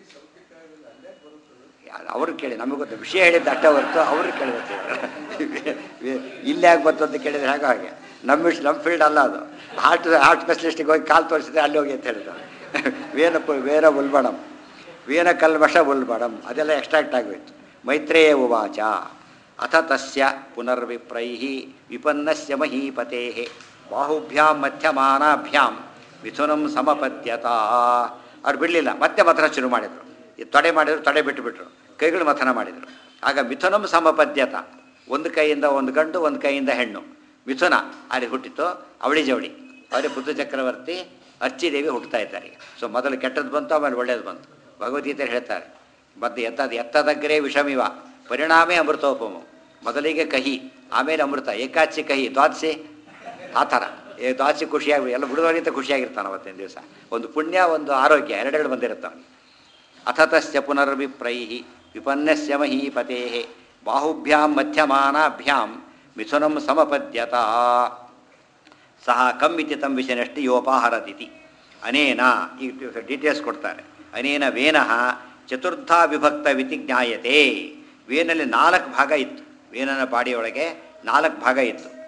ಅವ್ರಿಗೆ ಕೇಳಿ ನಮಗೆ ಗೊತ್ತು ವಿಷಯ ಹೇಳಿದ್ದು ಅಷ್ಟೇ ಹೊರತು ಅವ್ರಿಗೆ ಕೇಳಬೇಕು ಇಲ್ಲಿ ಯಾಕೆ ಬಂತು ಅಂತ ಕೇಳಿದ್ರೆ ಹೇಗೋ ಹಾಗೆ ನಮ್ಮ ವಿಷಯ ನಮ್ಮ ಫೀಲ್ಡ್ ಅಲ್ಲ ಅದು ಹಾರ್ಟ್ ಹಾರ್ಟ್ ಸ್ಪೆಷಲಿಸ್ಟಿಗೆ ಹೋಗಿ ಕಾಲು ತೋರಿಸಿದ್ರೆ ಅಲ್ಲಿ ಹೋಗಿ ಅಂತ ಹೇಳಿದ್ರು ವೇನ ಪು- ವೇರ ಉಲ್ಬಣಂ ವೇನ ಕಲ್ಮಷ ಉಲ್ಬಣಂ ಅದೆಲ್ಲ ಎಕ್ಸ್ಟ್ರಾಕ್ಟ್ ಆಗೋಯ್ತು ಮೈತ್ರೇಯ ಉವಾಚ ಅಥ ತಸ್ಯ ಪುನರ್ವಿಪ್ರೈ ವಿಪನ್ನಸ್ಯ ಮಹೀಪತೆ ಬಾಹುಭ್ಯಾಂ ಮಧ್ಯಮಾನಾಭ್ಯಾಂ ಮಿಥುನಂ ಸಮಪದ್ಯತ ಅವ್ರು ಬಿಡಲಿಲ್ಲ ಮತ್ತೆ ಮಥನ ಶುರು ಮಾಡಿದರು ಈ ತೊಡೆ ಮಾಡಿದ್ರು ತೊಡೆ ಬಿಟ್ಟುಬಿಟ್ರು ಕೈಗಳು ಮಥನ ಮಾಡಿದರು ಆಗ ಮಿಥುನಂ ಸಮಪದ್ಯತ ಒಂದು ಕೈಯಿಂದ ಒಂದು ಗಂಡು ಒಂದು ಕೈಯಿಂದ ಹೆಣ್ಣು ಮಿಥುನ ಅಲ್ಲಿ ಹುಟ್ಟಿತು ಅವಳಿ ಜವಳಿ ಅವರೇ ಬುದ್ಧ ಚಕ್ರವರ್ತಿ ಅರ್ಚಿದೇವಿ ಹುಟ್ಟುತ್ತಾ ಇದ್ದಾರೆ ಈಗ ಸೊ ಮೊದಲು ಕೆಟ್ಟದ್ದು ಬಂತು ಆಮೇಲೆ ಒಳ್ಳೇದು ಬಂತು ಭಗವದ್ಗೀತೆಯಲ್ಲಿ ಹೇಳ್ತಾರೆ ಮತ್ತೆ ಎತ್ತದ ಎತ್ತದಗ್ರೇ ವಿಷಮಿವ ಪರಿಣಾಮೇ ಅಮೃತೋಪಮ ಮೊದಲಿಗೆ ಕಹಿ ಆಮೇಲೆ ಅಮೃತ ಏಕಾಚಿ ಕಹಿ ದ್ವಾದಶಿ ಆ ಥರ ಏ ದ್ವಾದಶಿ ಖುಷಿಯಾಗಿ ಎಲ್ಲ ಬಿಡುವರಿಗಿಂತ ಖುಷಿಯಾಗಿರ್ತಾನೆ ಅವತ್ತಿನ ದಿವಸ ಒಂದು ಪುಣ್ಯ ಒಂದು ಆರೋಗ್ಯ ಎರಡೆರಡು ಬಂದಿರುತ್ತಾನೆ ಅಥತಸ್ಯ ಪುನರ್ವಿಪ್ರೈ ವಿಪನ್ನಸ್ಯ ಮಹೀಪತೆ ಬಾಹುಭ್ಯಾಂ ಮಧ್ಯಮಾನಾಭ್ಯಾಂ ಮಿಥುನಂ ಸಮಪದ್ಯತ ಸಹ ಕಮ್ ಇತಿ ತಂ ವಿಷಯನಷ್ಟಿ ಯೋಪಾಹರದಿತಿ ಅನೇನ ಈ ಡೀಟೇಲ್ಸ್ ಕೊಡ್ತಾರೆ ಅನೇನ ವೇನಃ ಚತುರ್ಧಾ ವಿಭಕ್ತವಿತಿ ಜ್ಞಾಯತೆ ವೇನಲ್ಲಿ ನಾಲ್ಕು ಭಾಗ ಇತ್ತು ವೇನನ ಬಾಡಿಯೊಳಗೆ ನಾಲ್ಕು ಭಾಗ ಇತ್ತು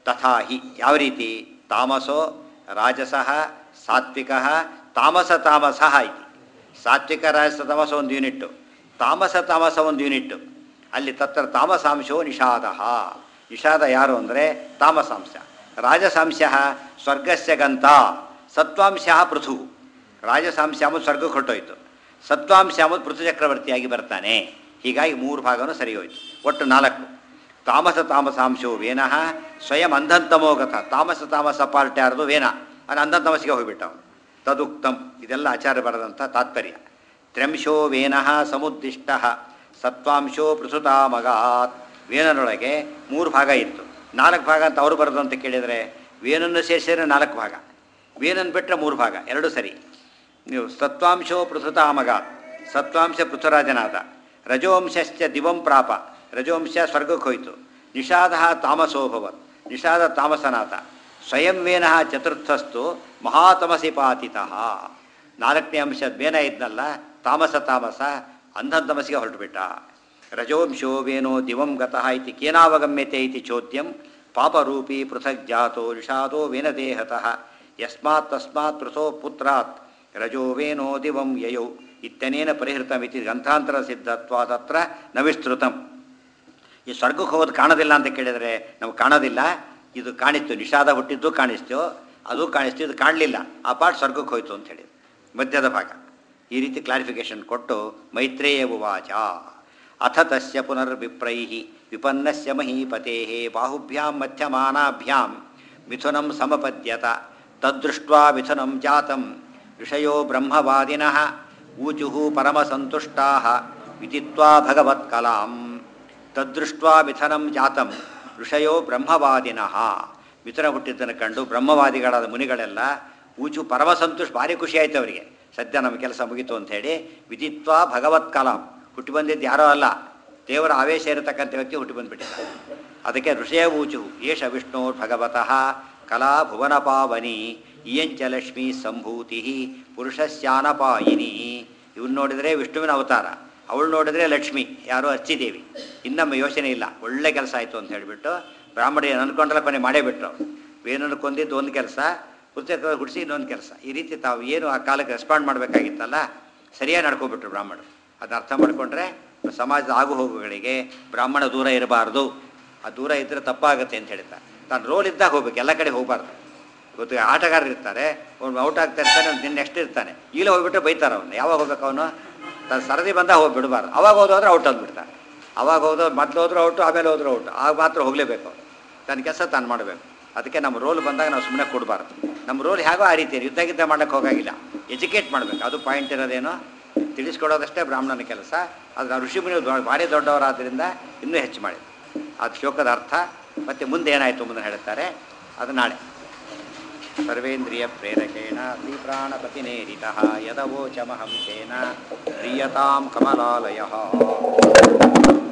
ತಥಾ ಹಿ ಯಾವ ರೀತಿ ತಾಮಸೋ ರಾಜಸಃ ಸಾತ್ವಿಕಃ ತಾಮಸ ತಾಮಸಃ ಇತಿ ಸಾತ್ವಿಕ ರಾಜಸ ತಾಮಸ ಒಂದು ಯೂನಿಟ್ಟು ತಾಮಸ ತಾಮಸ ಒಂದು ಯೂನಿಟ್ಟು ಅಲ್ಲಿ ತತ್ರ ತಾಮಸಾಂಶೋ ನಿಷಾದ ನಿಷಾದ ಯಾರು ಅಂದರೆ ತಾಮಸಾಂಶ ರಾಜಸಾಂಶ ಸ್ವರ್ಗಸ್ಯ ಗಂತ ಸತ್ವಾಂಶ ಪೃಥು ರಾಜಸಾಂಶ ಅಂಬುದು ಸ್ವರ್ಗಕ್ಕೆ ಹೊರಟೋಯ್ತು ಸತ್ವಾಂಶ ಅಂಬುದು ಪೃಥು ಚಕ್ರವರ್ತಿಯಾಗಿ ಬರ್ತಾನೆ ಹೀಗಾಗಿ ಮೂರು ಭಾಗನೂ ಸರಿ ಹೋಯ್ತು ಒಟ್ಟು ನಾಲ್ಕು ತಾಮಸ ತಾಮಸಾಂಶೋ ವೇನಃ ಸ್ವಯಂ ಅಂಧಂತಮೋಗತ ತಾಮಸ ತಾಮಸ ಪಾರ್ಟ್ ಯಾರ್ದು ವೇನ ಅದು ಅಂಧಂತಮಸಿಗೆ ಹೋಗ್ಬಿಟ್ಟ ಅವನು ತದುಕ್ತಂ ಇದೆಲ್ಲ ಆಚಾರ್ಯ ಬರೆದಂಥ ತಾತ್ಪರ್ಯ ತ್ರ್ಯಂಶೋ ವೇನಃ ಸಮುದ್ದಿಷ್ಟ ಸತ್ವಾಂಶೋ ಪೃಥುತಾಮಗಾತ್ ವೇನನೊಳಗೆ ಮೂರು ಭಾಗ ಇತ್ತು ನಾಲ್ಕು ಭಾಗ ಅಂತ ಅವರು ಬರೆದು ಅಂತ ಕೇಳಿದರೆ ವೇನನ್ನು ಸೇರಿಸಿದ್ರೆ ನಾಲ್ಕು ಭಾಗ ವೇನನ್ನು ಬಿಟ್ಟರೆ ಮೂರು ಭಾಗ ಎರಡು ಸರಿ ನೀವು ಸತ್ವಾಂಶೋ ಪೃಥುತಾಮಗಾತ್ ಸತ್ವಾಂಶ ಪೃಥುರಾಜನಾದ ರಜೋಂಶ್ಚ ದಿವಂ ಪ್ರಾಪ ರಜೋಂಶ ಸ್ವರ್ಗಕ್ಕೆ ಹೋಯಿತು ನಿಷಾದ ತಾಮಸೋಭವತ್ ನಿಷಾದ ತಾಮಸನಾಥ ಸ್ವಯಂ ವೇನಃ ಚತುರ್ಥಸ್ತು ಮಹಾತಮಸಿ ಪಾತಿತಃ ನಾಲ್ಕನೇ ಅಂಶ ವೇನ ಇದ್ನಲ್ಲ ತಾಮಸ ತಾಮಸ ಅಂಧಂತಮಸಿಗೆ ಹೊರಟುಬಿಟ್ಟ ರಜೋಂಶೋ ವೇನೋ ದಿವಂ ಗತಃ ಇತಿ ಕೇನಾವಗಮ್ಯತೆ ಇತಿ ಚೋದ್ಯಂ ಪಾಪರೂಪಿ ಪೃಥಗ್ ಜಾತೋ ನಿಷಾದೋ ವೇನದೇಹತಃ ಯಸ್ಮಾತ್ ತಸ್ಮಾತ್ ಪೃಥೋ ಪುತ್ರಾತ್ ರಜೋ ವೇನೋ ದಿವಂ ಯಯೌ ಇತ್ಯನೇನ ಪರಿಹೃತಮಿತಿ ಗ್ರಂಥಾಂತರ ಸಿದ್ಧತ್ವಾದತ್ರ ನ ವಿಸ್ತೃತಂ ಈ ಸ್ವರ್ಗಕ್ಕೆ ಹೋಗೋದು ಕಾಣೋದಿಲ್ಲ ಅಂತ ಕೇಳಿದರೆ ನಮ್ಗೆ ಕಾಣೋದಿಲ್ಲ ಇದು ಕಾಣಿಸ್ತು ನಿಷಾದ ಹುಟ್ಟಿದ್ದು ಕಾಣಿಸ್ತು ಅದು ಕಾಣಿಸ್ತು ಇದು ಕಾಣಲಿಲ್ಲ ಆ ಪಾಠ ಸ್ವರ್ಗಕ್ಕೆ ಹೋಯ್ತು ಅಂತ ಹೇಳಿ ಮಧ್ಯದ ಭಾಗ ಈ ರೀತಿ ಕ್ಲಾರಿಫಿಕೇಶನ್ ಕೊಟ್ಟು ಮೈತ್ರೇಯ ಉವಾಚ ಅಥ ತಸ್ಯ ಪುನರ್ವಿಪ್ರೈ ವಿಪನ್ನಸ್ಯ ಮಹೀಪತೆ ಬಾಹುಭ್ಯಾಂ ಮಧ್ಯಮಾನಾಭ್ಯಾಂ ಮಿಥುನಂ ಸಮಪದ್ಯತ ತದ್ದೃಷ್ಟ್ವಾ ಮಿಥುನಂ ಜಾತಂ ಋಷಯೋ ಬ್ರಹ್ಮವಾದಿನಃ ಊಚುಃ ಪರಮಸಂತುಷ್ಟಾ ವಿದಿತ್ವಾ ಭಗವತ್ಕಲಾಂ ತದ್ದೃಷ್ಟ್ವಾ ಮಿಥುನಂ ಜಾತಂ ಋಷಯೋ ಬ್ರಹ್ಮವಾದಿನಃ ಮಿಥುನ ಹುಟ್ಟಿದ್ದನ್ನು ಕಂಡು ಬ್ರಹ್ಮವಾದಿಗಳಾದ ಮುನಿಗಳೆಲ್ಲ ಊಚು ಪರಮಸಂತುಷ್ಟ ಭಾರಿ ಖುಷಿ ಆಯ್ತು ಅವರಿಗೆ ಸದ್ಯ ನಮ್ಮ ಕೆಲಸ ಮುಗೀತು ಅಂಥೇಳಿ ವಿದಿತ್ವಾ ಭಗವತ್ ಕಲಾಂ ಹುಟ್ಟಿ ಬಂದಿದ್ದು ಯಾರೋ ಅಲ್ಲ ದೇವರ ಆವೇಶ ಇರತಕ್ಕಂಥ ವ್ಯಕ್ತಿ ಹುಟ್ಟಿ ಬಂದುಬಿಟ್ಟಿದ್ದಾರೆ ಅದಕ್ಕೆ ಋಷಯ ಊಚು ಏಷ ವಿಷ್ಣು ಭಗವತಃ ಕಲಾ ಭುವನ ಪಾವನಿ ಇಯಂಚ ಲಕ್ಷ್ಮೀ ಸಂಭೂತಿ ಪುರುಷಸ್ಯಾನಪಾಯಿನಿ ಇವ್ನು ನೋಡಿದರೆ ವಿಷ್ಣುವಿನ ಅವತಾರ ಅವಳು ನೋಡಿದರೆ ಲಕ್ಷ್ಮಿ ಯಾರೋ ಅಚ್ಚಿದೇವಿ ಇನ್ನೊಮ್ಮೆ ಯೋಚನೆ ಇಲ್ಲ ಒಳ್ಳೆ ಕೆಲಸ ಆಯಿತು ಅಂತ ಹೇಳಿಬಿಟ್ಟು ಬ್ರಾಹ್ಮಣ ಅನ್ಕೊಂಡ್ರೆ ಕೊನೆ ಮಾಡೇ ಬಿಟ್ರು ವೇನನ್ನು ಕೊಂದಿದ್ದು ಒಂದು ಕೆಲಸ ಪುಸ್ತಕ ಹುಡಿಸಿ ಇನ್ನೊಂದು ಕೆಲಸ ಈ ರೀತಿ ತಾವು ಏನು ಆ ಕಾಲಕ್ಕೆ ರೆಸ್ಪಾಂಡ್ ಮಾಡಬೇಕಾಗಿತ್ತಲ್ಲ ಸರಿಯಾಗಿ ನಡ್ಕೊಬಿಟ್ರು ಬ್ರಾಹ್ಮಣರು ಅದನ್ನ ಅರ್ಥ ಮಾಡಿಕೊಂಡ್ರೆ ಸಮಾಜದ ಆಗು ಹೋಗುಗಳಿಗೆ ಬ್ರಾಹ್ಮಣ ದೂರ ಇರಬಾರ್ದು ಆ ದೂರ ಇದ್ದರೆ ತಪ್ಪಾಗುತ್ತೆ ಅಂತ ಹೇಳ್ತಾರೆ ತಾನು ರೋಲ್ ಇದ್ದಾಗ ಹೋಗ್ಬೇಕು ಎಲ್ಲ ಕಡೆ ಹೋಗಬಾರ್ದು ಇವತ್ತು ಆಟಗಾರರು ಇರ್ತಾರೆ ಅವ್ನು ಔಟ್ ಆಗ್ತಾ ಇರ್ತಾನೆ ಅವ್ನು ನೆಕ್ಸ್ಟ್ ಇರ್ತಾನೆ ಈಗಲೇ ಹೋಗ್ಬಿಟ್ಟು ಬೈತಾರೆ ಅವನು ಯಾವಾಗ ಹೋಗ್ಬೇಕು ಅವನು ತನ್ನ ಸರದಿ ಬಂದಾಗ ಹೋಗಿ ಬಿಡಬಾರ್ದು ಅವಾಗ ಹೋದ್ರೆ ಔಟ್ ಅಂದ್ಬಿಡ್ತಾನೆ ಅವಾಗ ಹೋದ್ರೆ ಮೊದಲು ಹೋದ್ರು ಔಟು ಆಮೇಲೆ ಹೋದ್ರು ಔಟು ಆಗ ಮಾತ್ರ ಹೋಗಲೇಬೇಕು ಅವನು ತನ್ನ ಕೆಲಸ ತಾನು ಮಾಡಬೇಕು ಅದಕ್ಕೆ ನಮ್ಮ ರೋಲ್ ಬಂದಾಗ ನಾವು ಸುಮ್ಮನೆ ಕೊಡಬಾರ್ದು ನಮ್ಮ ರೋಲ್ ಹೇಗೋ ಆ ರೀತಿ ಯುದ್ಧ ಗಿದ್ದ ಮಾಡೋಕ್ಕೆ ಹೋಗಾಗಿಲ್ಲ ಎಜುಕೇಟ್ ಮಾಡಬೇಕು ಅದು ಪಾಯಿಂಟ್ ಇರೋದೇನೋ ತಿಳಿಸ್ಕೊಡೋದಷ್ಟೇ ಬ್ರಾಹ್ಮಣನ ಕೆಲಸ ಆದರೆ ಋಷಿಮುನಿ ಭಾರಿ ದೊಡ್ಡವರಾದ್ದರಿಂದ ಇನ್ನೂ ಹೆಚ್ಚು ಮಾಡಿದ್ರು ಅದು ಶ್ಲೋಕದ ಅರ್ಥ ಮತ್ತು ಮುಂದೆ ಏನಾಯಿತು ಮುಂದೆ ಹೇಳ್ತಾರೆ ಅದು ನಾಳೆ ಸರ್ವೇಂದ್ರಿಯ ಪ್ರೇರಕೇಣ ಶ್ರೀಪ್ರಾಣಪತಿನೇರಿತಃ ಯದವೋಚಮಹಂಸೇನ ಪ್ರಿಯತಾಂ ಕಮಲಾಲಯ